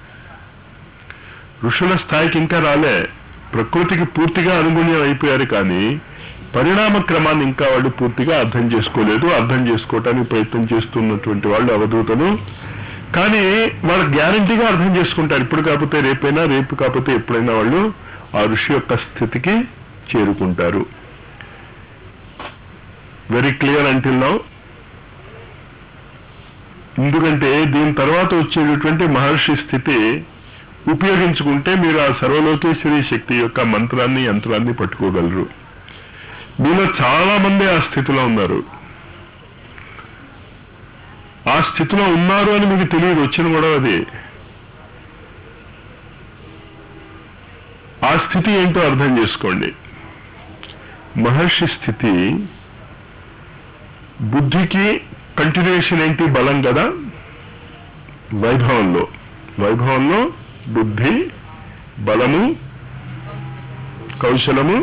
ఋషుల స్థాయికి ఇంకా రాలే ప్రకృతికి పూర్తిగా అనుగుణ్యం అయిపోయారు కానీ పరిణామ క్రమాన్ని ఇంకా వాళ్ళు పూర్తిగా అర్థం చేసుకోలేదు అర్థం చేసుకోవటానికి ప్రయత్నం చేస్తున్నటువంటి వాళ్ళు అవధూతలు కానీ వాళ్ళు గ్యారంటీగా అర్థం చేసుకుంటారు ఇప్పుడు కాకపోతే రేపైనా రేపు కాకపోతే ఎప్పుడైనా వాళ్ళు ఆ ఋషి యొక్క స్థితికి చేరుకుంటారు వెరీ క్లియర్ అంటిల్ నౌ ఎందుకంటే దీని తర్వాత వచ్చేటటువంటి మహర్షి స్థితి ఉపయోగించుకుంటే మీరు ఆ సర్వలోకేశ్వరి శక్తి యొక్క మంత్రాన్ని యంత్రాన్ని పట్టుకోగలరు మీలో చాలా మంది ఆ స్థితిలో ఉన్నారు ఆ స్థితిలో ఉన్నారు అని మీకు తెలియదు వచ్చిన కూడా అది ఆ స్థితి ఏంటో అర్థం చేసుకోండి మహర్షి స్థితి బుద్ధికి కంటిన్యూషన్ ఏంటి బలం కదా వైభవంలో వైభవంలో బుద్ధి బలము కౌశలము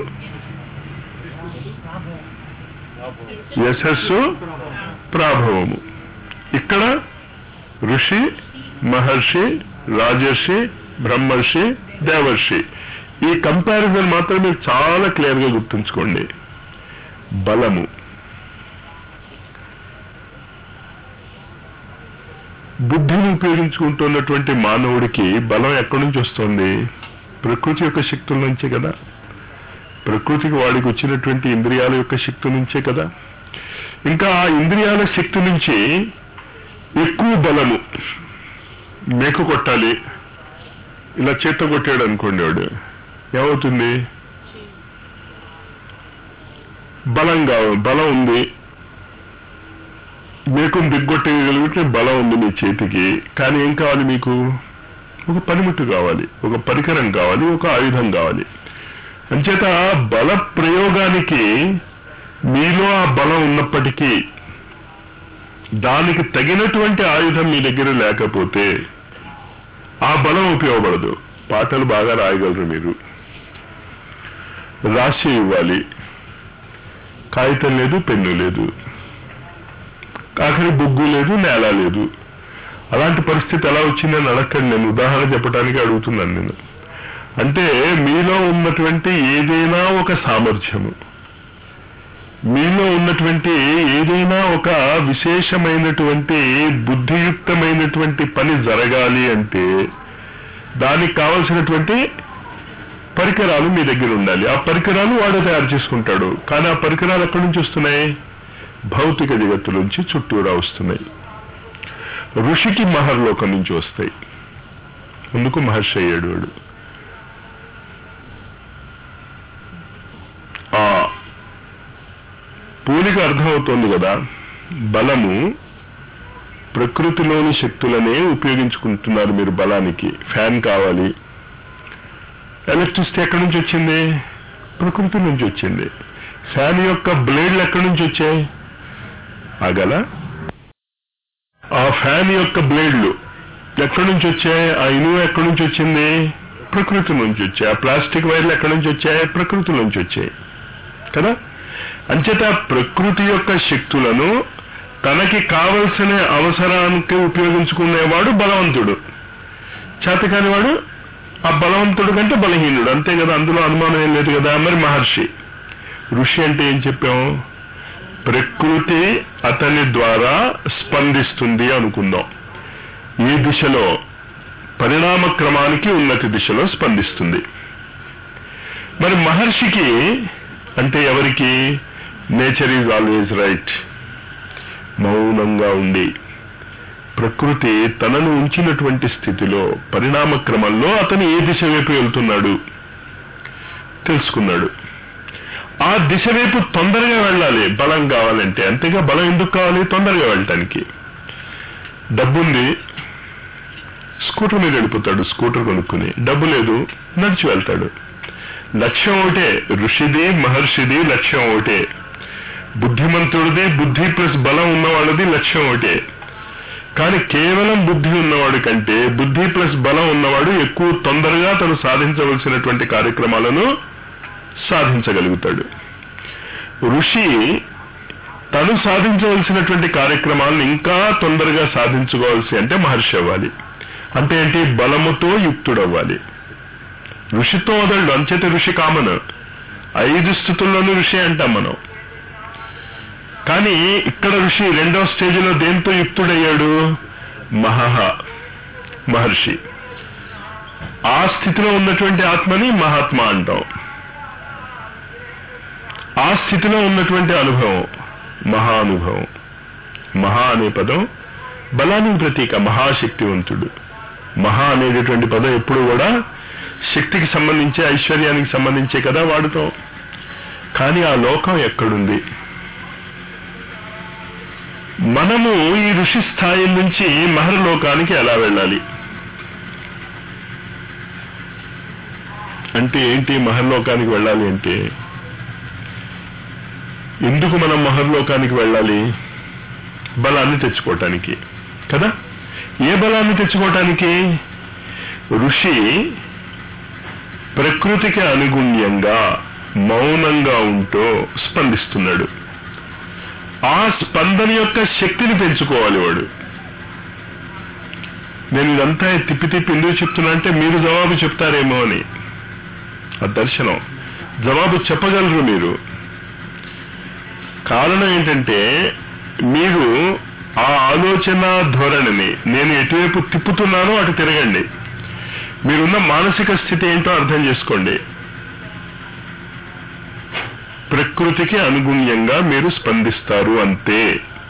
యశస్సు ప్రాభవము ఇక్కడ ఋషి మహర్షి రాజర్షి బ్రహ్మర్షి దేవర్షి ఈ కంపారిజన్ మాత్రం మీరు చాలా క్లియర్ గా గుర్తుంచుకోండి బలము బుద్ధిని ఉపయోగించుకుంటున్నటువంటి మానవుడికి బలం ఎక్కడి నుంచి వస్తుంది ప్రకృతి యొక్క శక్తుల నుంచే కదా ప్రకృతికి వాడికి వచ్చినటువంటి ఇంద్రియాల యొక్క శక్తి నుంచే కదా ఇంకా ఆ ఇంద్రియాల శక్తి నుంచి ఎక్కువ బలము మేక కొట్టాలి ఇలా చేత్తో కొట్టాడు అనుకోండి వాడు ఏమవుతుంది బలం కావాలి బలం ఉంది మేకను దిగ్గొట్టగలిగితే బలం ఉంది మీ చేతికి కానీ ఏం కావాలి మీకు ఒక పనిముట్టు కావాలి ఒక పరికరం కావాలి ఒక ఆయుధం కావాలి అంచేత బల ప్రయోగానికి మీలో ఆ బలం ఉన్నప్పటికీ దానికి తగినటువంటి ఆయుధం మీ దగ్గర లేకపోతే ఆ బలం ఉపయోగపడదు పాటలు బాగా రాయగలరు మీరు రాసి ఇవ్వాలి కాగితం లేదు పెన్ను లేదు ఆఖరి బొగ్గు లేదు నేల లేదు అలాంటి పరిస్థితి ఎలా వచ్చిందని అడగండి నేను ఉదాహరణ చెప్పడానికి అడుగుతున్నాను నేను అంటే మీలో ఉన్నటువంటి ఏదైనా ఒక సామర్థ్యము మీలో ఉన్నటువంటి ఏదైనా ఒక విశేషమైనటువంటి బుద్ధియుక్తమైనటువంటి పని జరగాలి అంటే దానికి కావలసినటువంటి పరికరాలు మీ దగ్గర ఉండాలి ఆ పరికరాలు వాడు తయారు చేసుకుంటాడు కానీ ఆ పరికరాలు ఎక్కడి నుంచి వస్తున్నాయి భౌతిక జగత్తు నుంచి చుట్టూరా వస్తున్నాయి ఋషికి మహర్లోకం నుంచి వస్తాయి అందుకు మహర్షి అయ్యాడు వాడు ఆ పూలిక అర్థమవుతోంది కదా బలము ప్రకృతిలోని శక్తులనే ఉపయోగించుకుంటున్నారు మీరు బలానికి ఫ్యాన్ కావాలి ఎలక్ట్రిసిటీ ఎక్కడి నుంచి వచ్చింది ప్రకృతి నుంచి వచ్చింది ఫ్యాన్ యొక్క బ్లేడ్లు ఎక్కడి నుంచి వచ్చాయి ఆగల ఆ ఫ్యాన్ యొక్క బ్లేడ్లు ఎక్కడి నుంచి వచ్చాయి ఆ ఇనుము ఎక్కడి నుంచి వచ్చింది ప్రకృతి నుంచి వచ్చాయి ఆ ప్లాస్టిక్ వైర్లు ఎక్కడి నుంచి వచ్చాయి ప్రకృతి నుంచి వచ్చాయి కదా అంచేత ప్రకృతి యొక్క శక్తులను తనకి కావలసిన అవసరానికి ఉపయోగించుకునేవాడు బలవంతుడు చేతకాని వాడు ఆ బలవంతుడు కంటే బలహీనుడు అంతే కదా అందులో అనుమానం ఏం లేదు కదా మరి మహర్షి ఋషి అంటే ఏం చెప్పాం ప్రకృతి అతని ద్వారా స్పందిస్తుంది అనుకుందాం ఏ దిశలో పరిణామ క్రమానికి ఉన్నతి దిశలో స్పందిస్తుంది మరి మహర్షికి అంటే ఎవరికి నేచర్ ఈజ్ ఆల్వేజ్ రైట్ మౌనంగా ఉండి ప్రకృతి తనను ఉంచినటువంటి స్థితిలో పరిణామ క్రమంలో అతను ఏ దిశ వైపు వెళ్తున్నాడు తెలుసుకున్నాడు ఆ దిశ వైపు తొందరగా వెళ్ళాలి బలం కావాలంటే అంతేగా బలం ఎందుకు కావాలి తొందరగా వెళ్ళటానికి డబ్బుంది స్కూటర్ మీద వెళ్ళిపోతాడు స్కూటర్ కొనుక్కుని డబ్బు లేదు నడిచి వెళ్తాడు లక్ష్యం ఒకటే ఋషిది మహర్షిది లక్ష్యం ఒకటే బుద్ధిమంతుడిది బుద్ధి ప్లస్ బలం ఉన్నవాళ్ళది లక్ష్యం ఒకటే కానీ కేవలం బుద్ధి ఉన్నవాడు కంటే బుద్ధి ప్లస్ బలం ఉన్నవాడు ఎక్కువ తొందరగా తను సాధించవలసినటువంటి కార్యక్రమాలను సాధించగలుగుతాడు ఋషి తను సాధించవలసినటువంటి కార్యక్రమాలను ఇంకా తొందరగా సాధించుకోవాల్సి అంటే మహర్షి అవ్వాలి అంటే ఏంటి బలముతో యుక్తుడవ్వాలి ఋషితో వదలడు అంచేత ఋషి కామన్ ఐదు స్థితుల్లోనూ ఋషి అంటాం మనం కానీ ఇక్కడ ఋషి రెండో స్టేజ్లో దేంతో యుక్తుడయ్యాడు మహహ మహర్షి ఆ స్థితిలో ఉన్నటువంటి ఆత్మని మహాత్మ అంటాం ఆ స్థితిలో ఉన్నటువంటి అనుభవం మహానుభవం మహా అనే పదం బలానికి ప్రతీక మహాశక్తివంతుడు మహా అనేటటువంటి పదం ఎప్పుడు కూడా శక్తికి సంబంధించి ఐశ్వర్యానికి సంబంధించే కదా వాడుతాం కానీ ఆ లోకం ఎక్కడుంది మనము ఈ ఋషి స్థాయి నుంచి మహర్లోకానికి ఎలా వెళ్ళాలి అంటే ఏంటి మహర్లోకానికి వెళ్ళాలి అంటే ఎందుకు మనం మహర్లోకానికి వెళ్ళాలి బలాన్ని తెచ్చుకోవటానికి కదా ఏ బలాన్ని తెచ్చుకోవటానికి ఋషి ప్రకృతికి అనుగుణ్యంగా మౌనంగా ఉంటూ స్పందిస్తున్నాడు ఆ స్పందన యొక్క శక్తిని పెంచుకోవాలి వాడు నేను ఇదంతా తిప్పి తిప్పి ఎందుకు చెప్తున్నా అంటే మీరు జవాబు చెప్తారేమో అని ఆ దర్శనం జవాబు చెప్పగలరు మీరు కారణం ఏంటంటే మీరు ఆ ఆలోచన ధోరణిని నేను ఎటువైపు తిప్పుతున్నానో అటు తిరగండి మీరున్న మానసిక స్థితి ఏంటో అర్థం చేసుకోండి ప్రకృతికి అనుగుణ్యంగా మీరు స్పందిస్తారు అంతే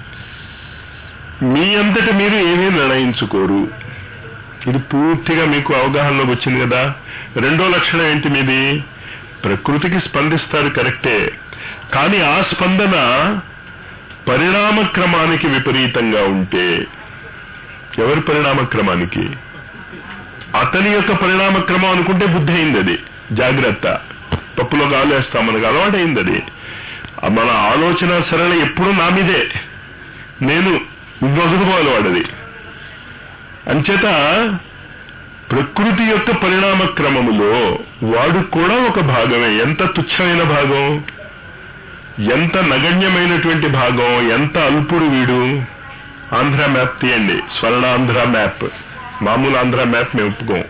మీ అంతట మీరు ఏమీ నిర్ణయించుకోరు ఇది పూర్తిగా మీకు అవగాహనలోకి వచ్చింది కదా రెండో లక్షణం ఏంటి మీది ప్రకృతికి స్పందిస్తారు కరెక్టే కానీ ఆ స్పందన పరిణామ క్రమానికి విపరీతంగా ఉంటే ఎవరి పరిణామ క్రమానికి అతని యొక్క పరిణామ క్రమం అనుకుంటే బుద్ధి అయింది అది జాగ్రత్త పప్పులో గాలేస్తాం మనకు అలవాటైంది అది మన ఆలోచన సరళ ఎప్పుడు నా మీదే నేను వదులుకోవాలి వాడది అంచేత ప్రకృతి యొక్క పరిణామ క్రమములో వాడు కూడా ఒక భాగమే ఎంత తుచ్చమైన భాగం ఎంత నగణ్యమైనటువంటి భాగం ఎంత అల్పుడు వీడు ఆంధ్ర మ్యాప్ తీయండి స్వర్ణాంధ్ర మ్యాప్ మామూలు ఆంధ్ర మ్యాప్ మేము ఒప్పుకోం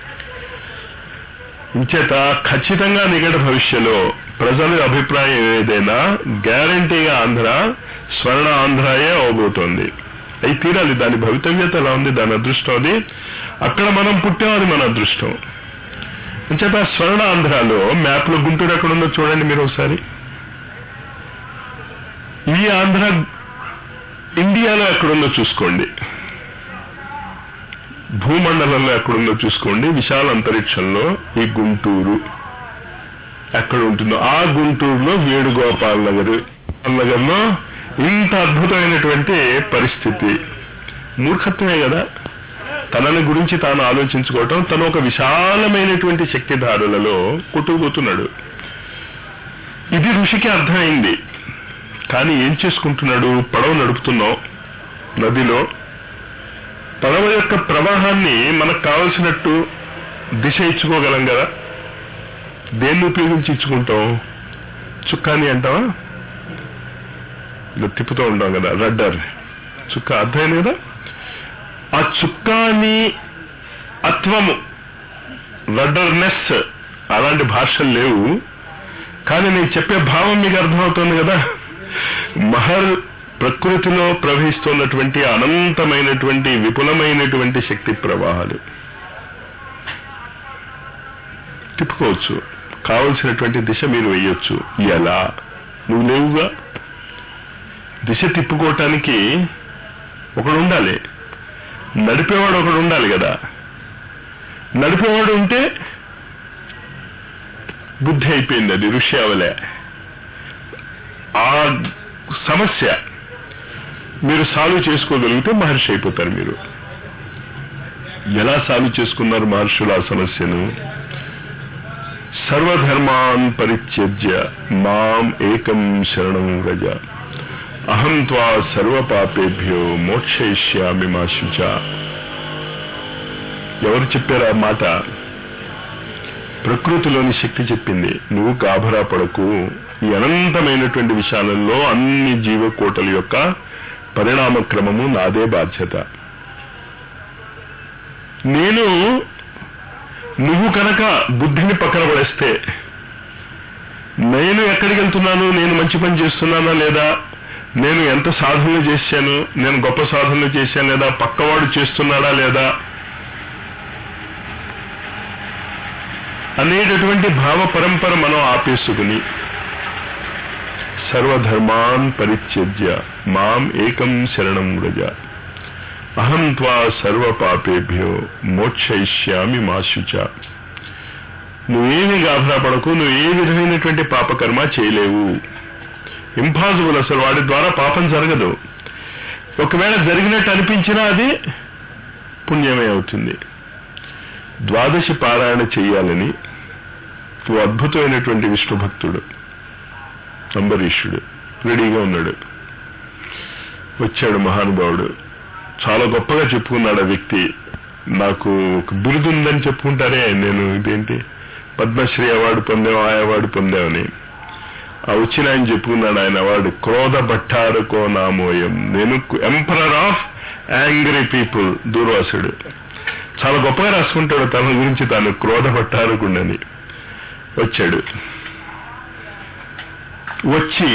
ఇంచేత ఖచ్చితంగా నికట భవిష్యలో ప్రజల అభిప్రాయం ఏదైనా గ్యారంటీగా ఆంధ్ర స్వర్ణ ఆంధ్రాయే అవబోతోంది అయి తీరాలి దాని భవితవ్యత ఎలా ఉంది దాని అదృష్టం అది అక్కడ మనం పుట్టాం అది మన అదృష్టం అంచేత స్వర్ణ ఆంధ్రాలో మ్యాప్ లో గుంటూరు ఎక్కడ ఉందో చూడండి మీరు ఒకసారి ఈ ఆంధ్ర ఇండియాలో ఎక్కడుందో చూసుకోండి భూమండలంలో ఎక్కడుందో చూసుకోండి విశాల అంతరిక్షంలో ఈ గుంటూరు ఎక్కడ ఉంటుందో ఆ గుంటూరులో వేణుగోపాల్ నగర్ నగర్ లో ఇంత అద్భుతమైనటువంటి పరిస్థితి మూర్ఖత్వమే కదా తనని గురించి తాను ఆలోచించుకోవటం తను ఒక విశాలమైనటువంటి శక్తిధారులలో కొట్టుకుపోతున్నాడు ఇది ఋషికి అర్థమైంది కానీ ఏం చేసుకుంటున్నాడు పడవ నడుపుతున్నాం నదిలో పడవ యొక్క ప్రవాహాన్ని మనకు కావలసినట్టు దిశ ఇచ్చుకోగలం కదా దేన్ని ఉపయోగించి ఇచ్చుకుంటాం చుక్కాని అంటావా ఇలా తిప్పుతూ ఉంటాం కదా రడ్డర్ చుక్క అర్థమైంది కదా ఆ చుక్కాని అత్వము రడ్డర్నెస్ అలాంటి భాషలు లేవు కానీ నేను చెప్పే భావం మీకు అర్థమవుతుంది కదా మహర్ ప్రకృతిలో ప్రవహిస్తున్నటువంటి అనంతమైనటువంటి విపులమైనటువంటి శక్తి ప్రవాహాలు తిప్పుకోవచ్చు కావలసినటువంటి దిశ మీరు వేయొచ్చు ఎలా నువ్వు లేవుగా దిశ తిప్పుకోవటానికి ఒకడు ఉండాలి నడిపేవాడు ఒకడు ఉండాలి కదా నడిపేవాడు ఉంటే బుద్ధి అయిపోయింది అది ఋషి అవలే ఆ సమస్య మీరు సాల్వ్ చేసుకోగలిగితే మహర్షి అయిపోతారు మీరు ఎలా సాల్వ్ చేసుకున్నారు మహర్షులు ఆ సమస్యను సర్వధర్మాన్ పరిత్యజ్య మాం ఏకం శరణం వ్రజ అహం త్వా సర్వపాపేభ్యో మోక్షయిష్యామి మా శుచ ఎవరు చెప్పారు ఆ మాట ప్రకృతిలోని శక్తి చెప్పింది నువ్వు గాభరా పడకు ఈ అనంతమైనటువంటి విషయాలలో అన్ని జీవకోటల యొక్క పరిణామ క్రమము నాదే బాధ్యత నేను నువ్వు కనుక బుద్ధిని పక్కన పడేస్తే నేను ఎక్కడికి వెళ్తున్నాను నేను మంచి పని చేస్తున్నానా లేదా నేను ఎంత సాధనలు చేశాను నేను గొప్ప సాధనలు చేశాను లేదా పక్కవాడు చేస్తున్నాడా లేదా అనేటటువంటి భావ పరంపర మనం ఆపేసుకుని సర్వధర్మాన్ పరిత్యజ్య మాం ఏకం శరణం వ్రజ అహం త్వా సర్వ పాపేభ్యో మోక్షయిష్యామి మాశుచ నువ్వేమి గాభరా పడకు నువ్వు ఏ విధమైనటువంటి పాపకర్మ చేయలేవు ఇంపాసిబుల్ అసలు వాడి ద్వారా పాపం జరగదు ఒకవేళ జరిగినట్టు అనిపించినా అది పుణ్యమే అవుతుంది ద్వాదశి పారాయణ చెయ్యాలని ఓ అద్భుతమైనటువంటి విష్ణు భక్తుడు అంబరీషుడు రెడీగా ఉన్నాడు వచ్చాడు మహానుభావుడు చాలా గొప్పగా చెప్పుకున్నాడు ఆ వ్యక్తి నాకు ఒక బిరుదు ఉందని చెప్పుకుంటారే నేను ఇదేంటి పద్మశ్రీ అవార్డు పొందాం ఆ అవార్డు పొందామని ఆ వచ్చిన ఆయన చెప్పుకున్నాడు ఆయన అవార్డు క్రోధ భట్టారకో నామోయం నేను ఎంపరర్ ఆఫ్ యాంగ్రీ పీపుల్ దూర్వాసుడు చాలా గొప్పగా రాసుకుంటాడు తన గురించి తాను క్రోధ భట్టారకుండని వచ్చాడు వచ్చి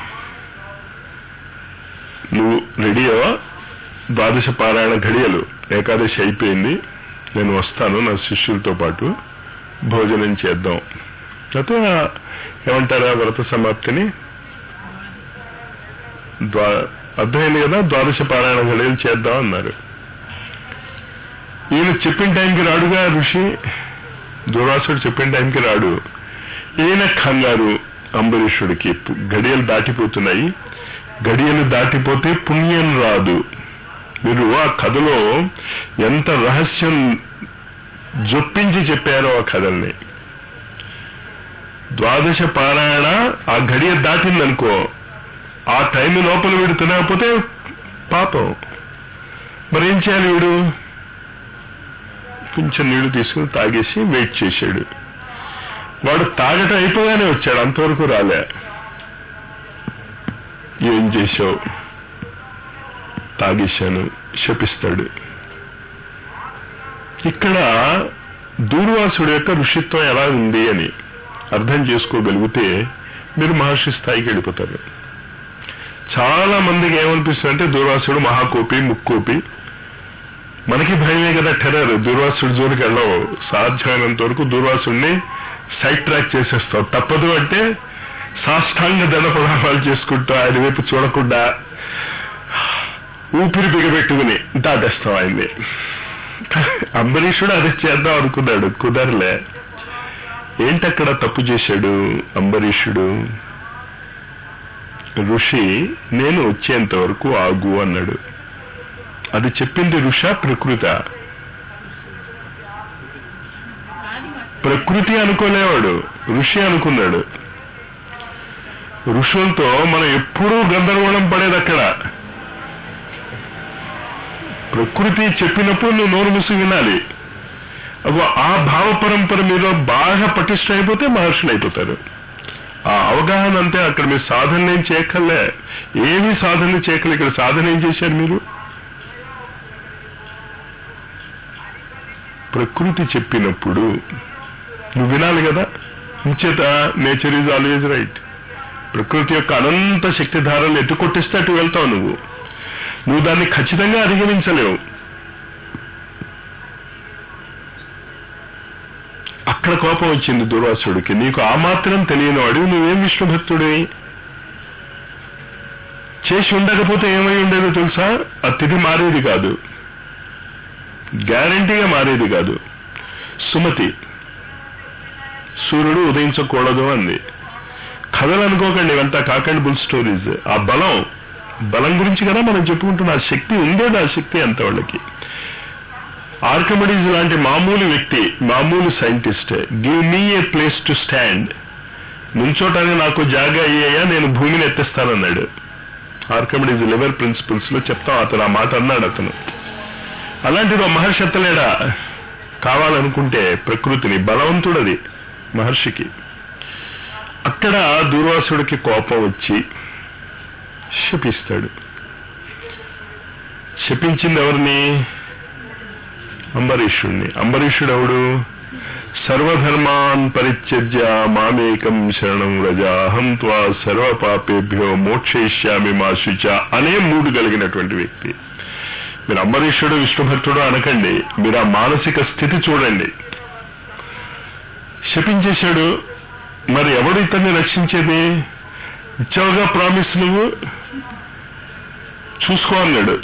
నువ్వు రెడీయవా ద్వాదశ పారాయణ ఘడియలు ఏకాదశి అయిపోయింది నేను వస్తాను నా శిష్యులతో పాటు భోజనం చేద్దాం లేకపోతే ఏమంటారా వ్రత సమాప్తిని ద్వా అర్థమైంది కదా ద్వాదశ పారాయణ ఘడియలు చేద్దాం అన్నారు ఈయన చెప్పిన టైంకి రాడుగా ఋషి దుర్వాసుడు చెప్పిన టైంకి రాడు ఈయన కంగారు అంబరీషుడికి గడియలు దాటిపోతున్నాయి గడియలు దాటిపోతే పుణ్యం రాదు మీరు ఆ కథలో ఎంత రహస్యం జొప్పించి చెప్పారో ఆ కథల్ని ద్వాదశ పారాయణ ఆ గడియ దాటిందనుకో ఆ టైం లోపల వీడు తినకపోతే పాపం మరేం చేయాలి వీడు కొంచెం నీళ్లు తీసుకుని తాగేసి వెయిట్ చేశాడు వాడు తాగటం అయిపోగానే వచ్చాడు అంతవరకు రాలే ఏం చేశావు తాగేశాను శపిస్తాడు ఇక్కడ దూర్వాసుడు యొక్క ఋషిత్వం ఎలా ఉంది అని అర్థం చేసుకోగలిగితే మీరు మహర్షి స్థాయికి వెళ్ళిపోతారు చాలా మందికి ఏమనిపిస్తుంది అంటే దూర్వాసుడు మహాకోపి ముక్కోపి మనకి భయమే కదా టెర్రర్ దూర్వాసుడు జోలికి వెళ్ళవు సాధ్యమైనంత వరకు దూర్వాసుడిని సైడ్ ట్రాక్ చేసేస్తాం తప్పదు అంటే సాష్టాంగ దండ ప్రధానాలు చేసుకుంటూ ఆయన వైపు చూడకుండా ఊపిరి బిగబెట్టుకుని దాటేస్తాం ఆయన్ని అంబరీషుడు అది చేద్దాం అనుకున్నాడు కుదరలే ఏంటక్కడ తప్పు చేశాడు అంబరీషుడు ఋషి నేను వచ్చేంత వరకు ఆగు అన్నాడు అది చెప్పింది ఋష ప్రకృత ప్రకృతి అనుకోలేవాడు ఋషి అనుకున్నాడు ఋషులతో మనం ఎప్పుడూ గందరగోళం పడేది అక్కడ ప్రకృతి చెప్పినప్పుడు నువ్వు నోరు మూసి వినాలి అగో ఆ భావ పరంపర మీద బాగా పటిష్ట అయిపోతే మహర్షులు అయిపోతారు ఆ అవగాహన అంతే అక్కడ మీరు సాధన ఏం చేయక్కర్లే ఏమీ సాధన చేయక్కర్లే ఇక్కడ సాధన ఏం చేశారు మీరు ప్రకృతి చెప్పినప్పుడు నువ్వు వినాలి కదా ఇంచేత నేచర్ ఈజ్ ఆల్వేజ్ రైట్ ప్రకృతి యొక్క అనంత శక్తిధారలు ఎటు కొట్టిస్తే అటు వెళ్తావు నువ్వు నువ్వు దాన్ని ఖచ్చితంగా అధిగమించలేవు అక్కడ కోపం వచ్చింది దుర్వాసుడికి నీకు ఆ మాత్రం తెలియని వాడు నువ్వేం విష్ణు భక్తుడివి చేసి ఉండకపోతే ఏమై ఉండేదో తెలుసా ఆ తిథి మారేది కాదు గ్యారంటీగా మారేది కాదు సుమతి సూర్యుడు ఉదయించకూడదు అంది కథలు అనుకోకండి ఇవంతా కాకండి బుల్ స్టోరీస్ ఆ బలం బలం గురించి కదా మనం చెప్పుకుంటున్న ఆ శక్తి ఉండేది ఆ శక్తి అంత వాళ్ళకి ఆర్కమిడీస్ లాంటి మామూలు వ్యక్తి మామూలు scientist give me a place to stand నుంచోటానికి నాకు జాగా అయ్యాయా నేను భూమిని ఎత్తేస్తానన్నాడు ఆర్కమిడీస్ లివర్ ప్రిన్సిపల్స్ లో చెప్తాం అతను ఆ మాట అన్నాడు అతను అలాంటిది ఓ మహర్షి ఎత్తలేడా కావాలనుకుంటే ప్రకృతిని బలవంతుడది మహర్షికి అక్కడ దూర్వాసుడికి కోపం వచ్చి శపిస్తాడు శపించింది ఎవరిని అంబరీషుణ్ణి అంబరీషుడు ఎవడు సర్వధర్మాన్ పరిత్యజ్య మామేకం శరణం రజ అహం త్వా సర్వ పాపేభ్యో మోక్షయిష్యామి మా శుచ అనే మూడు కలిగినటువంటి వ్యక్తి మీరు అంబరీషుడు విష్ణుభక్తుడు అనకండి మీరు ఆ మానసిక స్థితి చూడండి శపించేశాడు మరి ఎవడు ఇతన్ని రక్షించేది ఇచ్చావుగా ప్రామిస్ నువ్వు చూసుకో అన్నాడు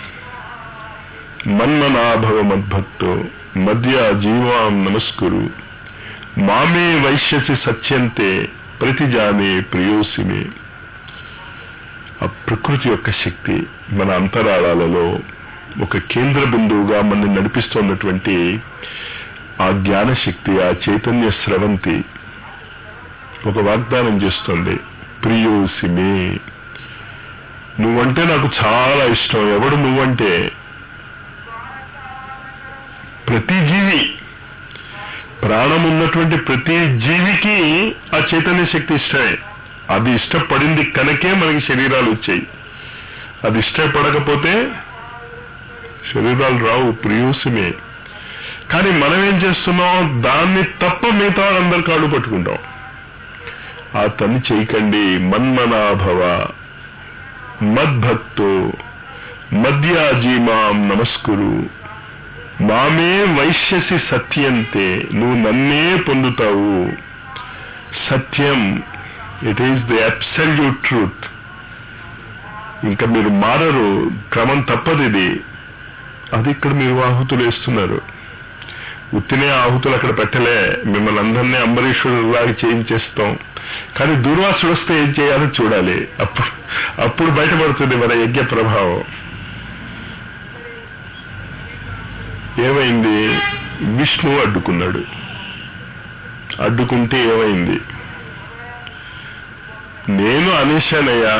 మన్మనాభవ మద్భక్తో మధ్య జీవాం నమస్కురు మామే వైశ్యసి సత్యంతే ప్రతిజానే ప్రియోసిమే ఆ ప్రకృతి యొక్క శక్తి మన అంతరాళాలలో ఒక కేంద్ర బిందువుగా మనని నడిపిస్తున్నటువంటి ఆ జ్ఞాన శక్తి ఆ చైతన్య స్రవంతి ఒక వాగ్దానం చేస్తుంది ప్రియోసిమే నువ్వంటే నాకు చాలా ఇష్టం ఎవడు నువ్వంటే ప్రతి జీవి ప్రాణం ఉన్నటువంటి ప్రతి జీవికి ఆ చైతన్య శక్తి ఇష్టమే అది ఇష్టపడింది కనుకే మనకి శరీరాలు వచ్చాయి అది ఇష్టపడకపోతే శరీరాలు రావు ప్రియూసమే కానీ మనం ఏం చేస్తున్నాం దాన్ని తప్ప మిగతా అందరి కాళ్ళు పట్టుకుంటాం ఆ తని చేయకండి మన్మనాభవ మద్భక్తో మద్యాజీమాం నమస్కురు మామే వైశ్యసి సత్యంతే నువ్వు నన్నే పొందుతావు సత్యం it is the absolute truth ఇంకా మీరు మారరు క్రమం తప్పదు ఇది అది ఇక్కడ మీరు ఆహుతులు వేస్తున్నారు ఉత్తినే ఆహుతులు అక్కడ పెట్టలే మిమ్మల్ని అందరినీ అంబరీషుడు లాగా చేయించేస్తాం కానీ దూర్వాసుడు వస్తే ఏం చేయాలో చూడాలి అప్పుడు అప్పుడు బయటపడుతుంది మన యజ్ఞ ప్రభావం ఏమైంది విష్ణువు అడ్డుకున్నాడు అడ్డుకుంటే ఏమైంది నేను అనేశానయ్యా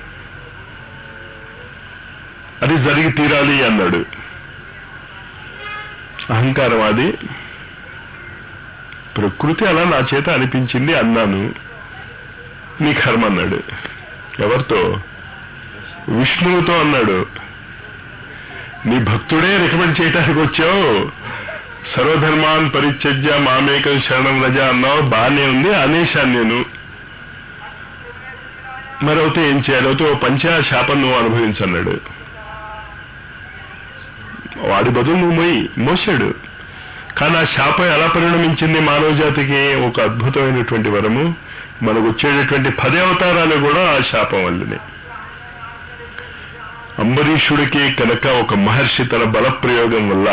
అది జరిగి తీరాలి అన్నాడు అహంకారం అది ప్రకృతి అలా నా చేత అనిపించింది అన్నాను నీ కర్మ అన్నాడు ఎవరితో విష్ణువుతో అన్నాడు నీ భక్తుడే రికమెండ్ చేయడానికి వచ్చావు సర్వధర్మాన్ పరిత్యజ్య మామేకం శరణం రజ అన్నావు బాగానే ఉంది అనేశాను నేను మరి అయితే ఏం చేయాలి అయితే ఓ పంచా శాపం నువ్వు అనుభవించన్నాడు వాడి బదులు నువ్వు మోయి మోసాడు కానీ ఆ శాపం ఎలా పరిణమించింది మానవ జాతికి ఒక అద్భుతమైనటువంటి వరము మనకు వచ్చేటటువంటి పది అవతారాలు కూడా ఆ శాపం వల్లనే అంబరీషుడికి కనుక ఒక మహర్షి తన బలప్రయోగం వల్ల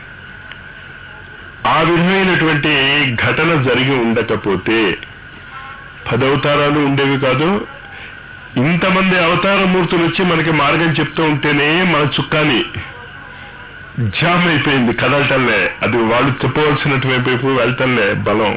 ఆ విధమైనటువంటి ఘటన జరిగి ఉండకపోతే పదవతారాలు ఉండేవి కాదు ఇంతమంది అవతార మూర్తులు వచ్చి మనకి మార్గం చెప్తూ ఉంటేనే మన చుక్కాని జామ్ అయిపోయింది కదలటంలే అది వాళ్ళు చెప్పవలసినటువంటి వైపు వెళ్తలే బలం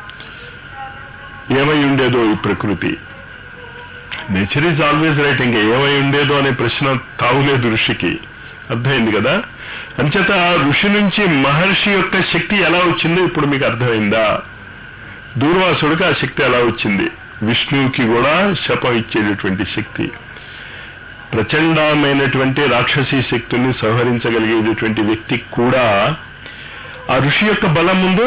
ఏమై ఉండేదో ఈ ప్రకృతి నేచర్ ఈజ్ ఆల్వేజ్ రైట్ ఇంకా ఏమై ఉండేదో అనే ప్రశ్న తావులేదు ఋషికి అర్థమైంది కదా అంచేత ఆ ఋషి నుంచి మహర్షి యొక్క శక్తి ఎలా వచ్చిందో ఇప్పుడు మీకు అర్థమైందా దూర్వాసుడికి ఆ శక్తి ఎలా వచ్చింది విష్ణువుకి కూడా శపం ఇచ్చేటటువంటి శక్తి ప్రచండమైనటువంటి రాక్షసీ శక్తుల్ని సంహరించగలిగేటటువంటి వ్యక్తి కూడా ఆ ఋషి యొక్క బలం ముందు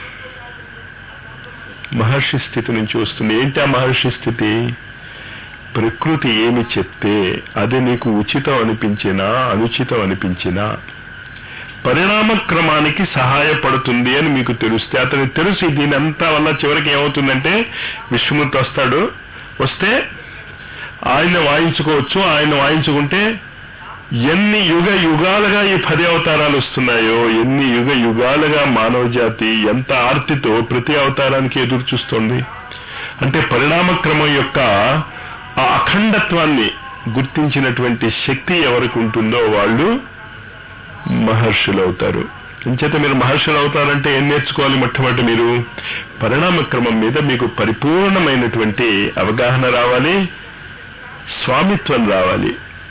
మహర్షి స్థితి నుంచి వస్తుంది ఏంటి ఆ మహర్షి స్థితి ప్రకృతి ఏమి చెప్తే అది నీకు ఉచితం అనిపించినా అనుచితం అనిపించినా పరిణామ క్రమానికి సహాయపడుతుంది అని మీకు తెలిస్తే అతనికి తెలిసి దీని అంతా వల్ల చివరికి ఏమవుతుందంటే విశ్వమూర్తి వస్తాడు వస్తే ఆయన వాయించుకోవచ్చు ఆయన వాయించుకుంటే ఎన్ని యుగ యుగాలుగా ఈ పది అవతారాలు వస్తున్నాయో ఎన్ని యుగ యుగాలుగా మానవ జాతి ఎంత ఆర్తితో ప్రతి అవతారానికి ఎదురు చూస్తోంది అంటే పరిణామ క్రమం యొక్క ఆ అఖండత్వాన్ని గుర్తించినటువంటి శక్తి ఎవరికి ఉంటుందో వాళ్ళు మహర్షులు అవుతారు ఇంచేత మీరు మహర్షులు అవుతారంటే ఏం నేర్చుకోవాలి మొట్టమొదటి మీరు పరిణామ క్రమం మీద మీకు పరిపూర్ణమైనటువంటి అవగాహన రావాలి స్వామిత్వం రావాలి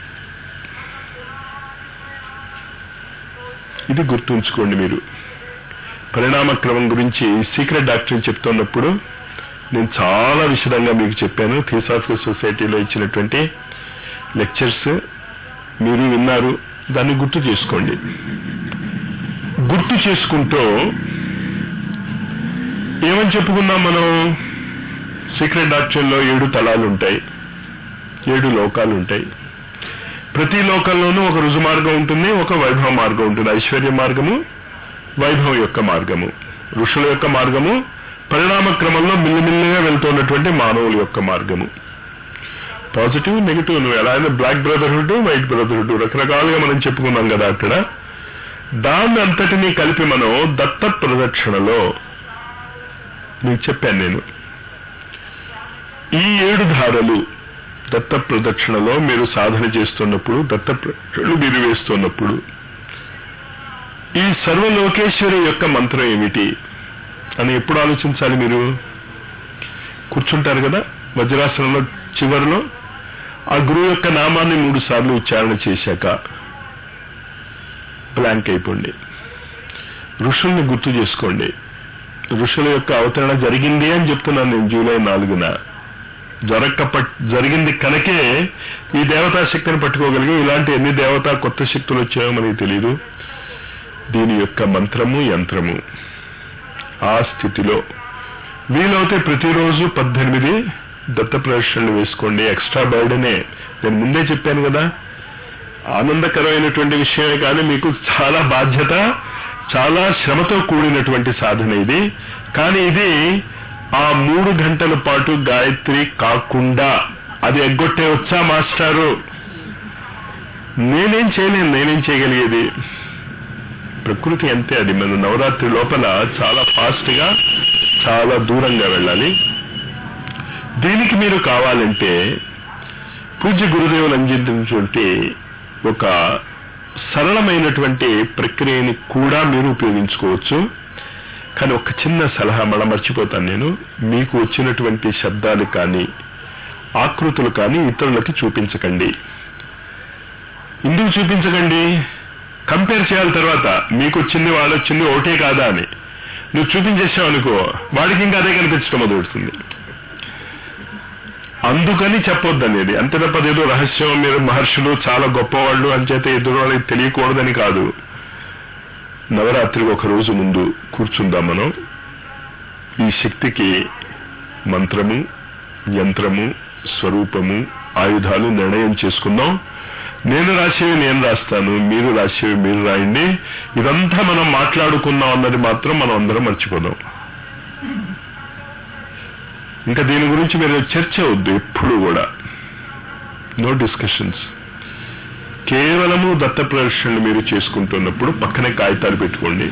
ఇది గుర్తుంచుకోండి మీరు పరిణామ క్రమం గురించి సీక్రెట్ డాక్టర్ చెప్తున్నప్పుడు నేను చాలా విశదంగా మీకు చెప్పాను థియోసాఫికల్ సొసైటీలో ఇచ్చినటువంటి లెక్చర్స్ మీరు విన్నారు దాన్ని గుర్తు చేసుకోండి గుర్తు చేసుకుంటూ ఏమని చెప్పుకున్నాం మనం సీక్రెట్ డాక్టర్లో ఏడు తలాలు ఉంటాయి ఏడు లోకాలు ఉంటాయి ప్రతి లోకంలోనూ ఒక రుజు మార్గం ఉంటుంది ఒక వైభవ మార్గం ఉంటుంది ఐశ్వర్య మార్గము వైభవం యొక్క మార్గము ఋషుల యొక్క మార్గము పరిణామ క్రమంలో మిల్లిమిల్లిగా వెళ్తున్నటువంటి మానవుల యొక్క మార్గము పాజిటివ్ నెగిటివ్ నువ్వు ఎలా అయినా బ్లాక్ బ్రదర్హుడ్ వైట్ బ్రదర్హుడ్ రకరకాలుగా మనం చెప్పుకున్నాం కదా అక్కడ దాన్ని అంతటినీ కలిపి మనం దత్త ప్రదక్షిణలో మీకు చెప్పాను నేను ఈ ఏడు ధారలు దత్త ప్రదక్షిణలో మీరు సాధన చేస్తున్నప్పుడు దత్త ప్రదక్షిణలు మీరు వేస్తున్నప్పుడు ఈ సర్వలోకేశ్వరి యొక్క మంత్రం ఏమిటి అని ఎప్పుడు ఆలోచించాలి మీరు కూర్చుంటారు కదా వజ్రాసనంలో చివరిలో ఆ గురువు యొక్క నామాన్ని మూడు సార్లు ఉచ్చారణ చేశాక బ్లాంక్ అయిపోండి ఋషుల్ని గుర్తు చేసుకోండి ఋషుల యొక్క అవతరణ జరిగింది అని చెప్తున్నాను నేను జూలై నాలుగున జరగక జరిగింది కనుకే ఈ దేవతా శక్తిని పట్టుకోగలిగి ఇలాంటి ఎన్ని దేవతా కొత్త శక్తులు వచ్చాయో మనకి తెలియదు దీని యొక్క మంత్రము యంత్రము ఆ స్థితిలో వీలైతే ప్రతిరోజు పద్దెనిమిది దత్త ప్రదర్శనలు వేసుకోండి ఎక్స్ట్రా బర్డనే నేను ముందే చెప్పాను కదా ఆనందకరమైనటువంటి విషయమే కానీ మీకు చాలా బాధ్యత చాలా శ్రమతో కూడినటువంటి సాధన ఇది కానీ ఇది ఆ మూడు గంటల పాటు గాయత్రి కాకుండా అది ఎగ్గొట్టే వచ్చా మాస్టారు నేనేం చేయలేను నేనేం చేయగలిగేది ప్రకృతి అంతే అది మన నవరాత్రి లోపల చాలా ఫాస్ట్ గా చాలా దూరంగా వెళ్ళాలి దీనికి మీరు కావాలంటే పూజ్య గురుదేవులు అందించినటువంటి ఒక సరళమైనటువంటి ప్రక్రియని కూడా మీరు ఉపయోగించుకోవచ్చు కానీ ఒక చిన్న సలహా మళ్ళా మర్చిపోతాను నేను మీకు వచ్చినటువంటి శబ్దాలు కానీ ఆకృతులు కానీ ఇతరులకి చూపించకండి ఎందుకు చూపించకండి కంపేర్ చేయాలి తర్వాత మీకు వచ్చింది వాళ్ళు వచ్చింది ఒకటే కాదా అని నువ్వు చూపించేసావు అనుకో వాడికి ఇంకా అదే కనిపించడం మొదలుడుతుంది అందుకని చెప్పొద్దు అనేది అంతే తప్ప ఏదో రహస్యం మీరు మహర్షులు చాలా గొప్పవాళ్ళు అంచేత ఎదురు వాళ్ళకి తెలియకూడదని కాదు నవరాత్రికి ఒక రోజు ముందు కూర్చుందాం మనం ఈ శక్తికి మంత్రము యంత్రము స్వరూపము ఆయుధాలు నిర్ణయం చేసుకుందాం నేను రాసేవి నేను రాస్తాను మీరు రాసేవి మీరు రాయండి ఇదంతా మనం మాట్లాడుకున్నాం అన్నది మాత్రం మనం అందరం మర్చిపోదాం ఇంకా దీని గురించి మీరు చర్చ వద్దు ఎప్పుడు కూడా నో డిస్కషన్స్ కేవలము దత్త ప్రదర్శనలు మీరు చేసుకుంటున్నప్పుడు పక్కనే కాగితాలు పెట్టుకోండి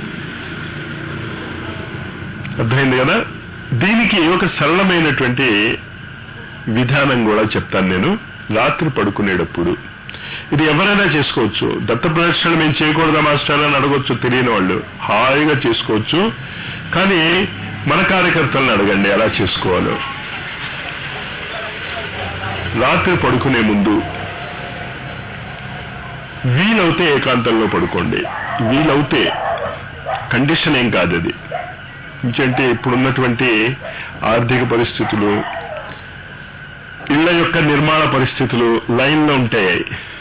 అర్థమైంది కదా దీనికి ఒక సరళమైనటువంటి విధానం కూడా చెప్తాను నేను రాత్రి పడుకునేటప్పుడు ఇది ఎవరైనా చేసుకోవచ్చు దత్త ప్రదర్శనలు మేము చేయకూడదా మాస్టర్ అని అడగొచ్చు తెలియని వాళ్ళు హాయిగా చేసుకోవచ్చు కానీ మన కార్యకర్తలను అడగండి ఎలా చేసుకోవాలో రాత్రి పడుకునే ముందు వీలవుతే ఏకాంతంలో పడుకోండి వీలవుతే కండిషన్ ఏం కాదు అది ఎందుకంటే ఇప్పుడున్నటువంటి ఆర్థిక పరిస్థితులు ఇళ్ల యొక్క నిర్మాణ పరిస్థితులు లైన్లో ఉంటాయి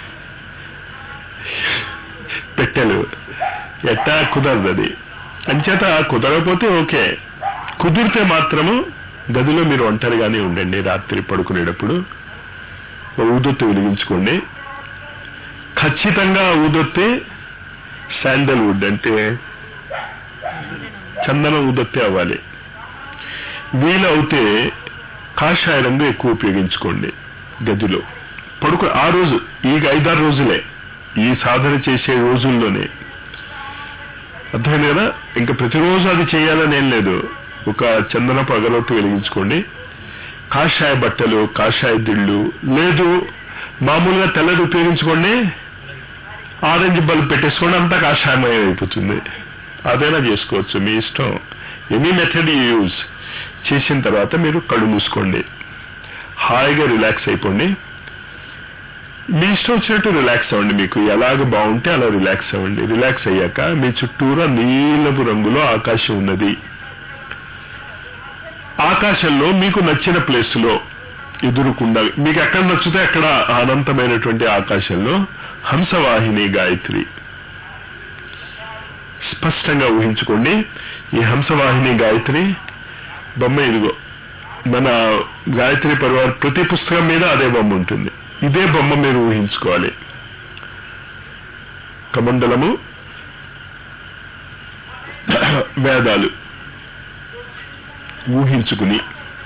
పెట్టెలు ఎట్టా కుదరదు అది అంచేత కుదరకపోతే ఓకే కుదిరితే మాత్రము గదిలో మీరు ఒంటరిగానే ఉండండి రాత్రి పడుకునేటప్పుడు ఓ ఊదొత్తి వెలిగించుకోండి ఖచ్చితంగా ఊదొత్తి శాండల్ వుడ్ అంటే చందన ఊదొత్తి అవ్వాలి వీలవుతే కాషాయ రంగు ఎక్కువ ఉపయోగించుకోండి గదిలో పడుకో ఆ రోజు ఈ ఐదారు రోజులే ఈ సాధన చేసే రోజుల్లోనే అర్థమైంది కదా ఇంకా ప్రతిరోజు అది చేయాలని ఏం లేదు ఒక చందనపు అగరొత్తి వెలిగించుకోండి కాషాయ బట్టలు కాషాయ దిళ్ళు లేదు మామూలుగా తెల్లది ఉపయోగించుకోండి ఆరెంజ్ బల్బ్ పెట్టేసుకోండి అంతా కాషాయమయం అయిపోతుంది అదైనా చేసుకోవచ్చు మీ ఇష్టం ఎనీ మెథడ్ యూజ్ చేసిన తర్వాత మీరు కళ్ళు మూసుకోండి హాయిగా రిలాక్స్ అయిపోండి మీ ఇష్టం వచ్చినట్టు రిలాక్స్ అవ్వండి మీకు ఎలాగ బాగుంటే అలా రిలాక్స్ అవ్వండి రిలాక్స్ అయ్యాక మీ చుట్టూరా నీలపు రంగులో ఆకాశం ఉన్నది ఆకాశంలో మీకు నచ్చిన ప్లేస్ లో ఎదురుకుండా మీకు ఎక్కడ నచ్చితే అక్కడ అనంతమైనటువంటి ఆకాశంలో హంసవాహిని గాయత్రి స్పష్టంగా ఊహించుకోండి ఈ హంసవాహిని గాయత్రి బొమ్మ ఇదిగో మన గాయత్రి పరివార్ ప్రతి పుస్తకం మీద అదే బొమ్మ ఉంటుంది ఇదే బొమ్మ మీరు ఊహించుకోవాలి కమండలము వేదాలు ఊహించుకుని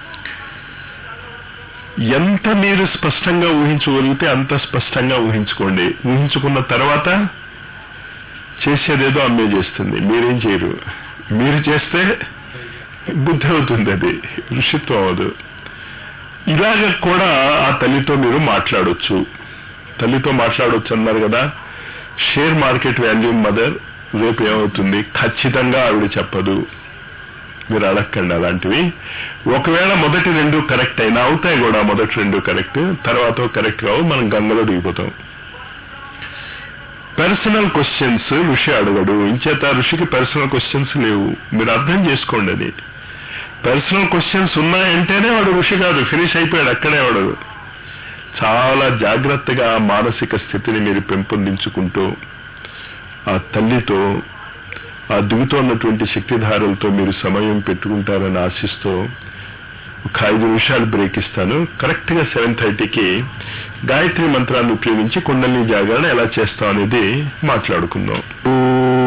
ఎంత మీరు స్పష్టంగా ఊహించగలిగితే అంత స్పష్టంగా ఊహించుకోండి ఊహించుకున్న తర్వాత చేసేదేదో అమ్మే చేస్తుంది మీరేం చేయరు మీరు చేస్తే బుద్ధి అవుతుంది అది ఋషిత్వం అవదు ఇలాగ కూడా ఆ తల్లితో మీరు మాట్లాడొచ్చు తల్లితో మాట్లాడొచ్చు అన్నారు కదా షేర్ మార్కెట్ వాల్యూ మదర్ రేపు ఏమవుతుంది ఖచ్చితంగా ఆవిడ చెప్పదు మీరు అడగండి అలాంటివి ఒకవేళ మొదటి రెండు కరెక్ట్ అయినా అవుతాయి కూడా మొదటి రెండు కరెక్ట్ తర్వాత కరెక్ట్ కావు మనం గంగలో దిగిపోతాం పర్సనల్ క్వశ్చన్స్ ఋషి అడగడు ఇంచేత ఋషికి పర్సనల్ క్వశ్చన్స్ లేవు మీరు అర్థం చేసుకోండి అది పర్సనల్ క్వశ్చన్స్ ఉన్నాయంటేనే వాడు ఋషి కాదు ఫినిష్ అయిపోయాడు అక్కడే వాడు చాలా జాగ్రత్తగా మానసిక స్థితిని మీరు పెంపొందించుకుంటూ ఆ తల్లితో ఆ దిగుతున్నటువంటి శక్తిధారలతో మీరు సమయం పెట్టుకుంటారని ఆశిస్తూ ఒక ఐదు నిమిషాలు బ్రేక్ ఇస్తాను కరెక్ట్ గా సెవెన్ థర్టీకి గాయత్రి మంత్రాన్ని ఉపయోగించి కుండలిని జాగరణ ఎలా చేస్తాం అనేది మాట్లాడుకుందాం